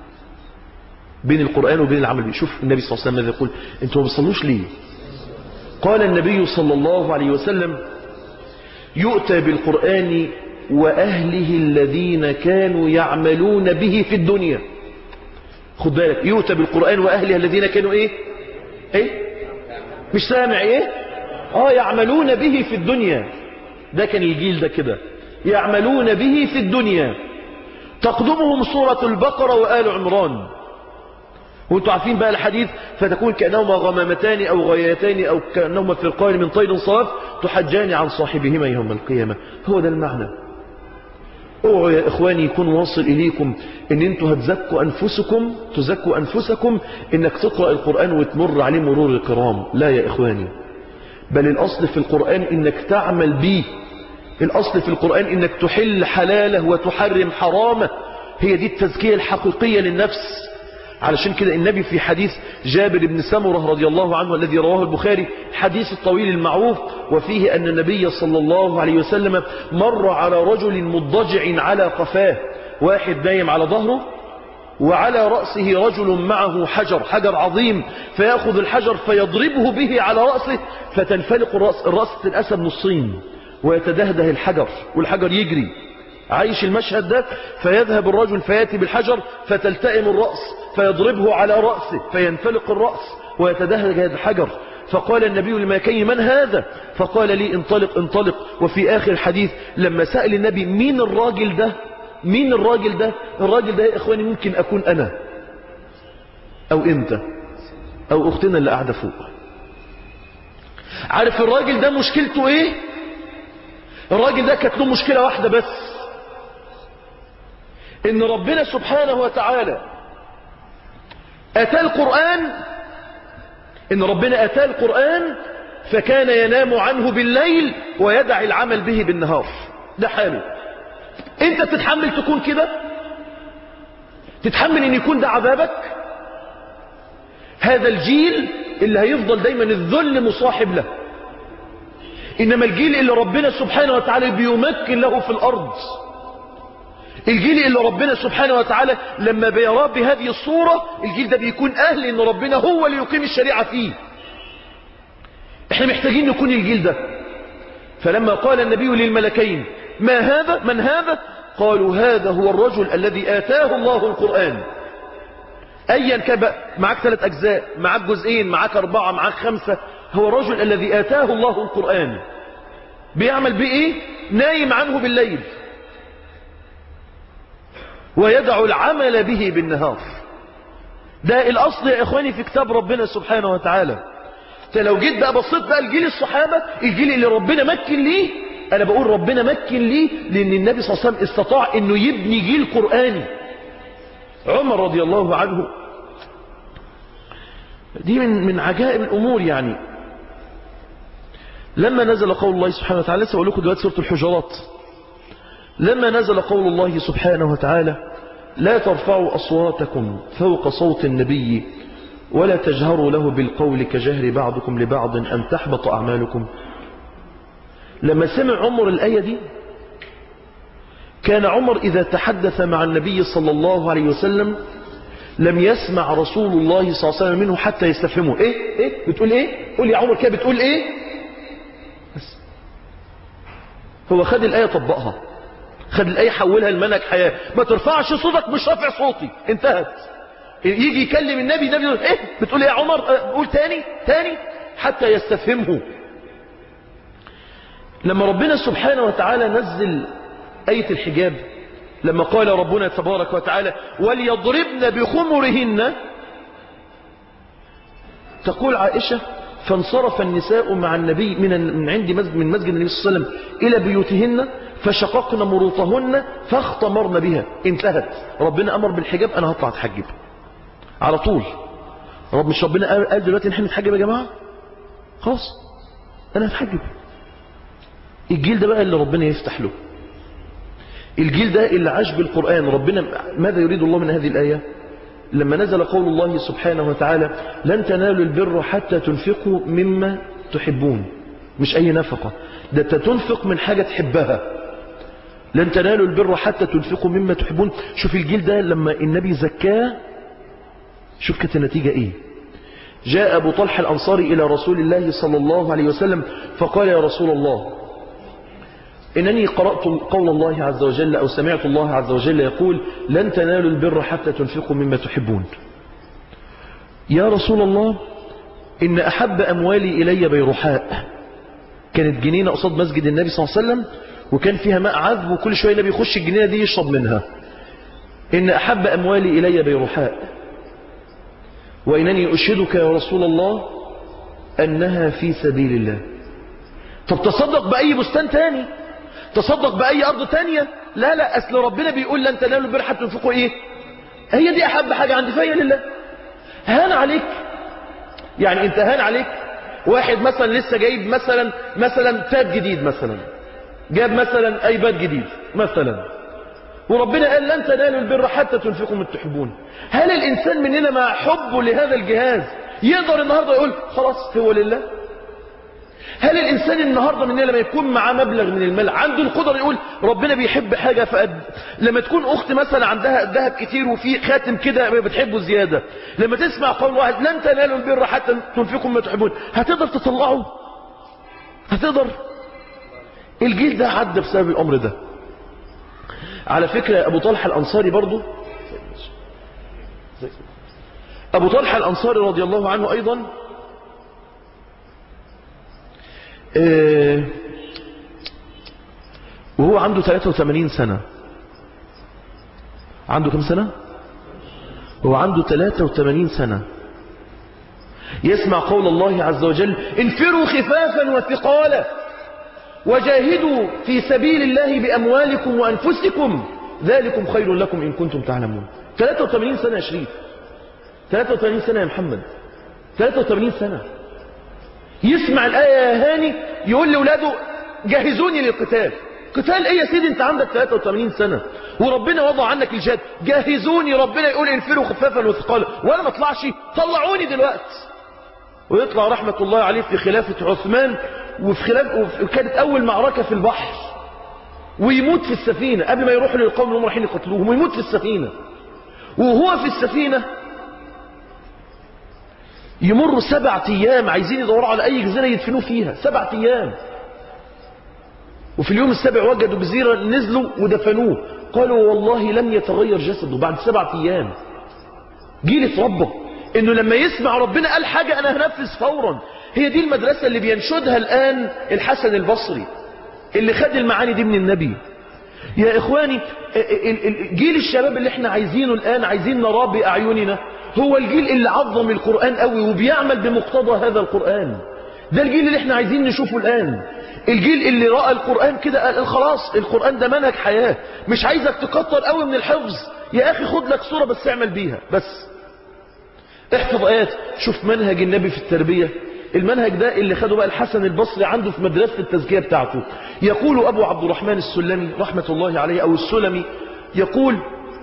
بين القرآن وبين العمل بيه شوف النبي صلى الله عليه وسلم ماذا يقول انتوا ما بتصلوش ليه قال النبي صلى الله عليه وسلم يؤتى بالقرآن وأهله الذين كانوا يعملون به في الدنيا خد بالك يؤتى بالقرآن وأهله الذين كانوا ايه ايه مش سامع ايه اه يعملون به في الدنيا ده كان الجيل ده كده يعملون به في الدنيا تقدمهم سورة البقرة وآل عمران وانتوا عارفين بقى الحديث فتكون كأنهما غمامتان أو غايتان أو كأنهما فرقان من طير صاف تحجان عن صاحبهما يوم القيامة هو ده المعنى اوعوا يا إخواني يكون واصل إليكم إن انتوا هتزكوا أنفسكم تزكوا أنفسكم إنك تقرأ القرآن وتمر عليه مرور الكرام لا يا إخواني بل الأصل في القرآن إنك تعمل به الأصل في القرآن إنك تحل حلاله وتحرم حرامه هي دي التزكية الحقيقية للنفس علشان كده النبي في حديث جابر بن سمرة رضي الله عنه الذي رواه البخاري حديث الطويل المعروف وفيه أن النبي صلى الله عليه وسلم مر على رجل مضجع على قفاه واحد نايم على ظهره وعلى رأسه رجل معه حجر حجر عظيم فيأخذ الحجر فيضربه به على رأسه فتنفلق الرأس الرأس تنقسم نصين ويتدهده الحجر والحجر يجري عايش المشهد ده فيذهب الرجل فياتي بالحجر فتلتئم الرأس فيضربه على رأسه فينفلق الرأس ويتدهج الحجر فقال النبي لماكي من هذا فقال لي انطلق انطلق وفي آخر الحديث لما سأل النبي مين الراجل ده مين الراجل ده الراجل ده يا إخواني ممكن أكون أنا أو أنت أو أختنا اللي قاعدة فوق عارف الراجل ده مشكلته إيه الراجل ده كانت له مشكلة واحدة بس ان ربنا سبحانه وتعالى اتى القرآن ان ربنا اتى القرآن فكان ينام عنه بالليل ويدع العمل به بالنهار ده حاله انت تتحمل تكون كده تتحمل ان يكون ده عذابك هذا الجيل اللي هيفضل دايما الذل مصاحب له انما الجيل اللي ربنا سبحانه وتعالى بيمكن له في الارض الجيل اللي ربنا سبحانه وتعالى لما بيراه بهذه الصورة الجيل ده بيكون أهل إن ربنا هو اللي يقيم الشريعة فيه احنا محتاجين نكون الجيل ده فلما قال النبي للملكين ما هذا من هذا قالوا هذا هو الرجل الذي آتاه الله القرآن أيا كان معك ثلاث أجزاء معك جزئين معك أربعة معك خمسة هو الرجل الذي آتاه الله القرآن بيعمل بإيه نايم عنه بالليل ويدع العمل به بالنهار ده الأصل يا إخواني في كتاب ربنا سبحانه وتعالى انت لو جيت بقى بصيت بقى الجيل الصحابة الجيل اللي ربنا مكن ليه أنا بقول ربنا مكن ليه لأن النبي صلى الله عليه وسلم استطاع أنه يبني جيل قرآني عمر رضي الله عنه دي من من عجائب الأمور يعني لما نزل قول الله سبحانه وتعالى لسه أقول لكم دلوقتي سورة الحجرات لما نزل قول الله سبحانه وتعالى لا ترفعوا أصواتكم فوق صوت النبي ولا تجهروا له بالقول كجهر بعضكم لبعض أن تحبط أعمالكم لما سمع عمر الآية دي كان عمر إذا تحدث مع النبي صلى الله عليه وسلم لم يسمع رسول الله صلى الله عليه وسلم منه حتى يستفهمه ايه ايه بتقول ايه قول يا عمر كده بتقول ايه بس هو خد الآية طبقها خد الآية حولها لمنهج حياة ما ترفعش صوتك مش رافع صوتي انتهت يجي يكلم النبي النبي يقول ايه بتقول ايه يا عمر قول تاني تاني حتى يستفهمه لما ربنا سبحانه وتعالى نزل آية الحجاب لما قال ربنا تبارك وتعالى وليضربن بخمرهن تقول عائشة فانصرف النساء مع النبي من من عند مسجد من مسجد النبي صلى الله عليه وسلم إلى بيوتهن فشققن مروطهن فاختمرن بها انتهت ربنا أمر بالحجاب أنا هطلع أتحجب على طول رب مش ربنا قال قال دلوقتي نحن نتحجب يا جماعة خلاص أنا هتحجب الجيل ده بقى اللي ربنا يفتح له الجيل ده اللي عاش بالقرآن ربنا ماذا يريد الله من هذه الآية لما نزل قول الله سبحانه وتعالى لن تنالوا البر حتى تنفقوا مما تحبون مش أي نفقة ده أنت تنفق من حاجة تحبها لن تنالوا البر حتى تنفقوا مما تحبون شوف الجيل ده لما النبي زكاه شوف كانت النتيجة ايه جاء أبو طلحة الأنصاري إلى رسول الله صلى الله عليه وسلم فقال يا رسول الله إنني قرأت قول الله عز وجل أو سمعت الله عز وجل يقول لن تنالوا البر حتى تنفقوا مما تحبون يا رسول الله إن أحب أموالي إلي بيرحاء كانت جنينة قصاد مسجد النبي صلى الله عليه وسلم وكان فيها ماء عذب وكل شوية النبي يخش الجنينة دي يشرب منها إن أحب أموالي إلي بيرحاء وإنني أشهدك يا رسول الله أنها في سبيل الله طب تصدق بأي بستان تاني تصدق بأي أرض تانية لا لا أصل ربنا بيقول لن تنالوا البر حتى تنفقوا إيه هي دي أحب حاجة عندي فهي لله هان عليك يعني انت هان عليك واحد مثلا لسه جايب مثلا مثلا تاب جديد مثلا جاب مثلا ايباد جديد مثلا وربنا قال لن تنالوا البر حتى تنفقوا من تحبون هل الإنسان مننا مع حبه لهذا الجهاز يقدر النهاردة يقول خلاص هو لله هل الإنسان النهاردة مننا لما يكون معاه مبلغ من المال عنده القدر يقول ربنا بيحب حاجة فقد لما تكون أخت مثلا عندها ذهب كتير وفي خاتم كده بتحبه زيادة لما تسمع قول واحد لن تنالوا البر حتى تنفقوا ما تحبون هتقدر تطلعه هتقدر الجيل ده عدى بسبب الأمر ده على فكرة أبو طلحة الأنصاري برضو أبو طلحة الأنصاري رضي الله عنه أيضا وهو عنده 83 سنة عنده كم سنة هو عنده 83 سنة يسمع قول الله عز وجل انفروا خفافا وثقالا وجاهدوا في سبيل الله بأموالكم وأنفسكم ذلكم خير لكم إن كنتم تعلمون 83 سنة يا شريف 83 سنة يا محمد 83 سنة يسمع الآية يا هاني يقول لأولاده جهزوني للقتال قتال ايه يا سيدي انت عندك 83 سنة وربنا وضع عنك الجهاد جهزوني ربنا يقول انفروا خفافا وثقالا وانا ما اطلعش طلعوني دلوقتي ويطلع رحمة الله عليه في خلافة عثمان وفي خلاف وكانت أول معركة في البحر ويموت في السفينة قبل ما يروحوا للقوم اللي هم رايحين يقتلوهم ويموت في السفينة وهو في السفينة يمر سبعة أيام عايزين يدوروا على أي جزيرة يدفنوه فيها سبعة أيام وفي اليوم السابع وجدوا جزيرة نزلوا ودفنوه قالوا والله لم يتغير جسده بعد سبعة أيام جيل اتربى انه لما يسمع ربنا قال حاجة انا هنفذ فورا هي دي المدرسة اللي بينشدها الان الحسن البصري اللي خد المعاني دي من النبي يا اخواني جيل الشباب اللي احنا عايزينه الان عايزين نراه باعيننا هو الجيل اللي عظم القرآن قوي وبيعمل بمقتضى هذا القرآن ده الجيل اللي احنا عايزين نشوفه الان الجيل اللي رأى القرآن كده قال خلاص القرآن ده منهج حياة مش عايزك تكتر قوي من الحفظ يا اخي خد لك صورة بس اعمل بيها بس احفظ آيات شوف منهج النبي في التربية المنهج ده اللي خده بقى الحسن البصري عنده في مدرسة التزكية بتاعته يقول أبو عبد الرحمن السلمي رحمة الله عليه أو السلمي يقول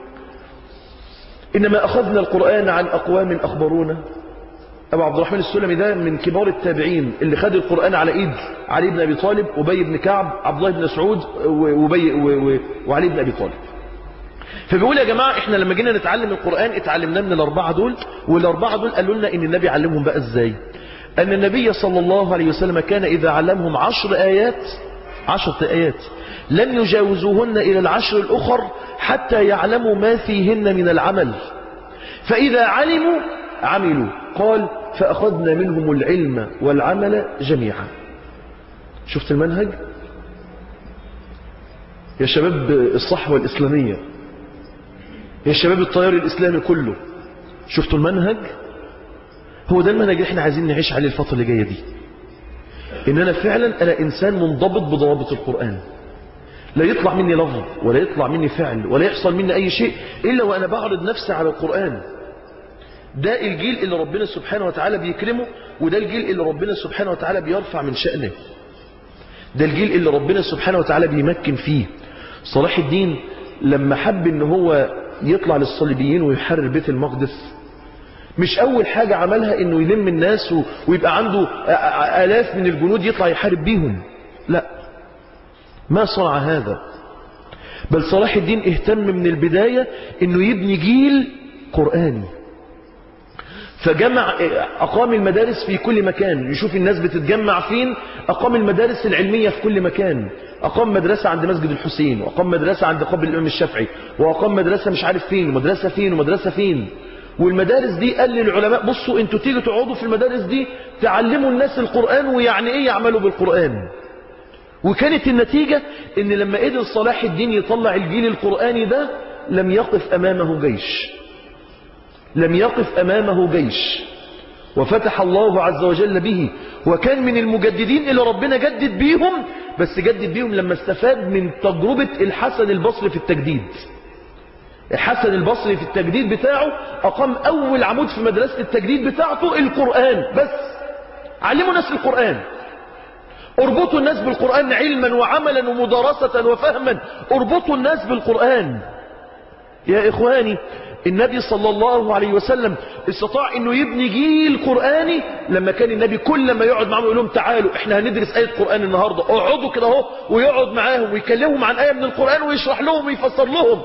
إنما أخذنا القرآن عن أقوام أخبرونا أبو عبد الرحمن السلمي ده من كبار التابعين اللي خد القرآن على إيد علي بن أبي طالب أبي بن كعب عبد الله بن سعود وبي وعلي بن أبي طالب فبيقول يا جماعة احنا لما جينا نتعلم القرآن اتعلمناه من الأربعة دول والأربعة دول قالوا لنا ان النبي علمهم بقى ازاي أن النبي صلى الله عليه وسلم كان إذا علمهم عشر آيات عشر آيات لم يجاوزوهن إلى العشر الأخر حتى يعلموا ما فيهن من العمل فإذا علموا عملوا قال فأخذنا منهم العلم والعمل جميعا شفت المنهج يا شباب الصحوة الإسلامية يا شباب التيار الإسلامي كله شفتوا المنهج هو ده المنهج اللي احنا عايزين نعيش عليه الفترة اللي جاية دي ان انا فعلا انا انسان منضبط بضوابط القرآن لا يطلع مني لفظ ولا يطلع مني فعل ولا يحصل مني اي شيء الا وانا بعرض نفسي على القرآن ده الجيل اللي ربنا سبحانه وتعالى بيكرمه وده الجيل اللي ربنا سبحانه وتعالى بيرفع من شأنه ده الجيل اللي ربنا سبحانه وتعالى بيمكن فيه صلاح الدين لما حب ان هو يطلع للصليبيين ويحرر بيت المقدس مش اول حاجة عملها انه يلم الناس ويبقى عنده الاف من الجنود يطلع يحارب بيهم لا ما صنع هذا بل صلاح الدين اهتم من البداية انه يبني جيل قرآني فجمع أقام المدارس في كل مكان يشوف الناس بتتجمع فين أقام المدارس العلمية في كل مكان أقام مدرسة عند مسجد الحسين وأقام مدرسة عند قبر الإمام الشافعي وأقام مدرسة مش عارف فين ومدرسة فين ومدرسة فين والمدارس دي قال للعلماء بصوا انتوا تيجوا تقعدوا في المدارس دي تعلموا الناس القرآن ويعني ايه يعملوا بالقرآن وكانت النتيجة ان لما قدر صلاح الدين يطلع الجيل القرآني ده لم يقف امامه جيش لم يقف امامه جيش وفتح الله عز وجل به وكان من المجددين اللي ربنا جدد بيهم بس جدد بيهم لما استفاد من تجربة الحسن البصري في التجديد الحسن البصري في التجديد بتاعه أقام أول عمود في مدرسة التجديد بتاعته القرآن بس علموا الناس القرآن اربطوا الناس بالقرآن علما وعملا ومدارسة وفهما اربطوا الناس بالقرآن يا إخواني النبي صلى الله عليه وسلم استطاع انه يبني جيل قرآني لما كان النبي كل ما يقعد معهم يقول لهم تعالوا احنا هندرس آية قرآن النهاردة اقعدوا كده اهو ويقعد معاهم ويكلمهم عن آية من القرآن ويشرح لهم ويفسر لهم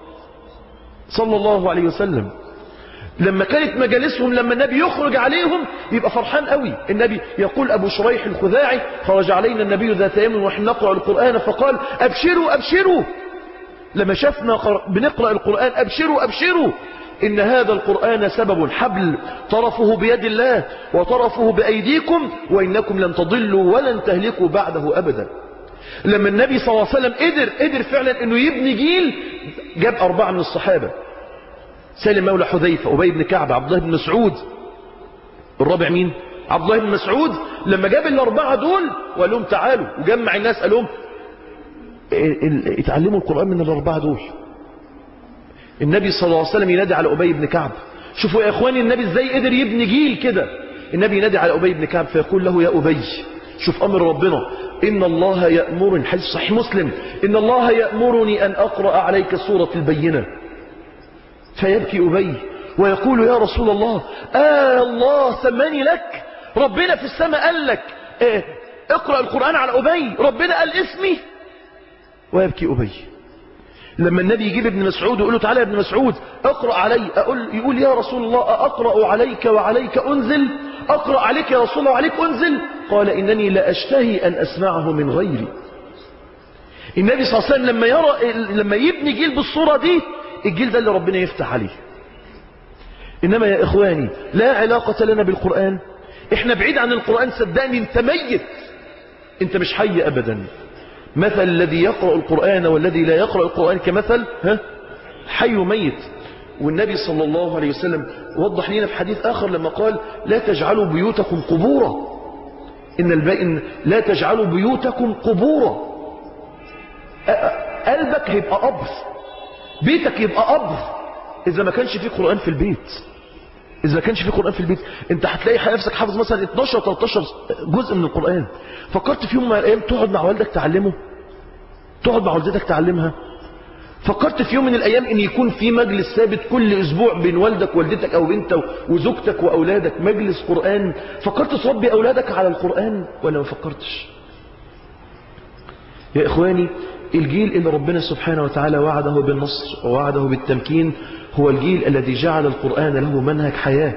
صلى الله عليه وسلم لما كانت مجالسهم لما النبي يخرج عليهم يبقى فرحان قوي النبي يقول أبو شريح الخذاعي خرج علينا النبي ذات يوم ونحن نقرأ القرآن فقال أبشروا أبشروا لما شفنا بنقرأ القرآن أبشروا أبشروا إن هذا القرآن سبب حبل طرفه بيد الله وطرفه بأيديكم وإنكم لن تضلوا ولن تهلكوا بعده أبدا لما النبي صلى الله عليه وسلم قدر قدر فعلا انه يبني جيل جاب اربعة من الصحابة سالم مولى حذيفة أبي بن كعب عبد الله بن مسعود الرابع مين عبد الله بن مسعود لما جاب الاربعة دول وقال لهم تعالوا وجمع الناس قال لهم اتعلموا القرآن من الاربعة دول النبي صلى الله عليه وسلم ينادي على أبي بن كعب شوفوا يا اخواني النبي ازاي قدر يبني جيل كده النبي ينادي على أبي بن كعب فيقول له يا أبي شوف أمر ربنا إن الله يأمرني حديث صحيح مسلم إن الله يأمرني أن أقرأ عليك سورة البينة فيبكي أبي ويقول يا رسول الله آه الله سماني لك ربنا في السماء قال لك آه اقرأ القرآن على أبي ربنا قال اسمي ويبكي أبي لما النبي يجيب ابن مسعود ويقول له تعالى يا ابن مسعود اقرأ علي أقول يقول يا رسول الله أقرأ عليك وعليك أنزل أقرأ عليك يا رسول الله وعليك أنزل قال إنني لا أشتهي أن أسمعه من غيري النبي صلى الله عليه وسلم لما يرى لما يبني جيل بالصورة دي الجيل ده اللي ربنا يفتح عليه إنما يا إخواني لا علاقة لنا بالقرآن إحنا بعيد عن القرآن صدقني أنت ميت أنت مش حي أبدا مثل الذي يقرأ القرآن والذي لا يقرأ القرآن كمثل ها حي ميت والنبي صلى الله عليه وسلم وضح لنا في حديث آخر لما قال لا تجعلوا بيوتكم قبورا إن البائن لا تجعلوا بيوتكم قبورا قلبك هيبقى قبر بيتك يبقى قبر إذا ما كانش فيه قرآن في البيت إذا ما كانش فيه قرآن في البيت أنت هتلاقي نفسك حافظ مثلا 12 13 جزء من القرآن فكرت في يوم من الأيام تقعد مع والدك تعلمه تقعد مع والدتك تعلمها فكرت في يوم من الأيام أن يكون في مجلس ثابت كل أسبوع بين والدك ووالدتك أو بنت وزوجتك وأولادك مجلس قرآن فكرت تربي أولادك على القرآن ولا ما فكرتش يا إخواني الجيل اللي ربنا سبحانه وتعالى وعده بالنصر ووعده بالتمكين هو الجيل الذي جعل القرآن له منهج حياة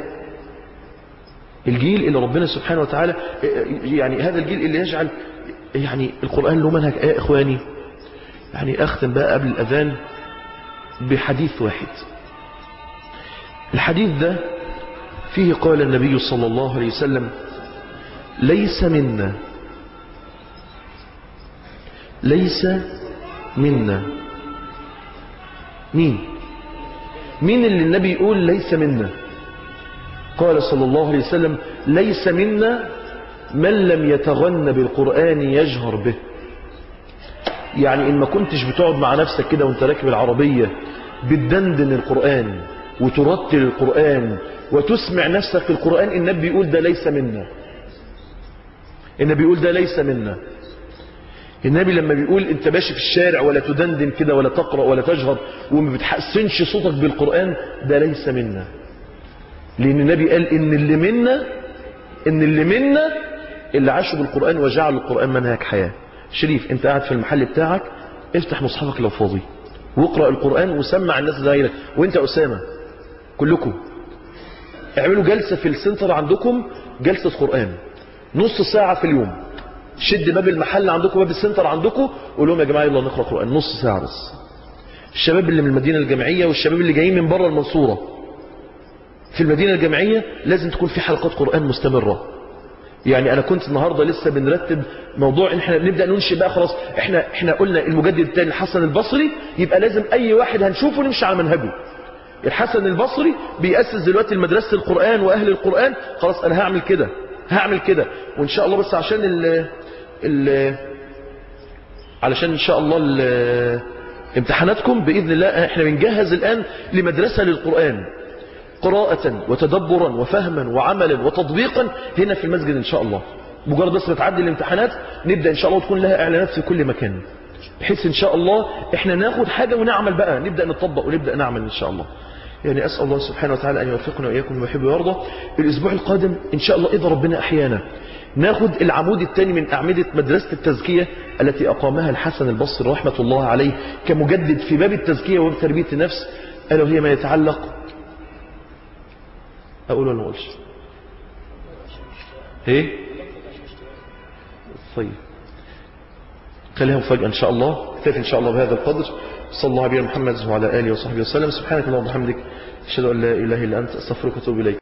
الجيل اللي ربنا سبحانه وتعالى يعني هذا الجيل اللي يجعل يعني القرآن له منهج يا إخواني يعني أختم بقى قبل الأذان بحديث واحد الحديث ده فيه قال النبي صلى الله عليه وسلم ليس منا ليس منا مين مين اللي النبي يقول ليس منا قال صلى الله عليه وسلم ليس منا من لم يتغن بالقرآن يجهر به يعني إن ما كنتش بتقعد مع نفسك كده وانت راكب العربية بتدندن القرآن وترتل القرآن وتسمع نفسك القرآن النبي يقول ده ليس منا النبي يقول ده ليس منا النبي لما بيقول انت ماشي في الشارع ولا تدندن كده ولا تقرأ ولا تجهر وما بتحسنش صوتك بالقرآن ده ليس منا لأن النبي قال إن اللي منا إن اللي منا اللي عاشوا بالقرآن وجعلوا القرآن منهج حياة شريف انت قاعد في المحل بتاعك افتح مصحفك لو فاضي واقرأ القرآن وسمع الناس زيك وانت أسامة كلكم اعملوا جلسة في السنتر عندكم جلسة قرآن نص ساعة في اليوم شد باب المحل عندكم باب السنتر عندكم قول لهم يا جماعة يلا نقرأ قرآن نص ساعة بس الشباب اللي من المدينة الجامعية والشباب اللي جايين من بره المنصورة في المدينة الجامعية لازم تكون في حلقات قرآن مستمرة يعني انا كنت النهاردة لسه بنرتب موضوع ان احنا نبدأ ننشئ بقى خلاص احنا احنا قلنا المجدد الثاني الحسن البصري يبقى لازم اي واحد هنشوفه نمشي على منهجه الحسن البصري بيأسس دلوقتي المدرسة القرآن واهل القرآن خلاص انا هعمل كده هعمل كده وان شاء الله بس عشان ال ال علشان ان شاء الله ال امتحاناتكم بإذن الله احنا بنجهز الآن لمدرسة للقرآن قراءة وتدبرا وفهما وعملا وتطبيقا هنا في المسجد إن شاء الله مجرد بس بتعدي الامتحانات نبدأ إن شاء الله تكون لها إعلانات في كل مكان بحيث إن شاء الله إحنا ناخد حاجة ونعمل بقى نبدأ نطبق ونبدأ نعمل إن شاء الله يعني أسأل الله سبحانه وتعالى أن يوفقنا وإياكم وما يحب ويرضى الأسبوع القادم إن شاء الله إذا ربنا أحيانا ناخد العمود الثاني من أعمدة مدرسة التزكية التي أقامها الحسن البصري رحمة الله عليه كمجدد في باب التزكية وباب تربية النفس ألا وهي ما يتعلق أقول ولا ما أقولش إيه طيب خليها مفاجأة إن شاء الله اكتفي إن شاء الله بهذا القدر صلى الله عليه محمد وعلى آله وصحبه وسلم سبحانك اللهم وبحمدك أشهد أن لا إله إلا أنت أستغفرك وأتوب إليك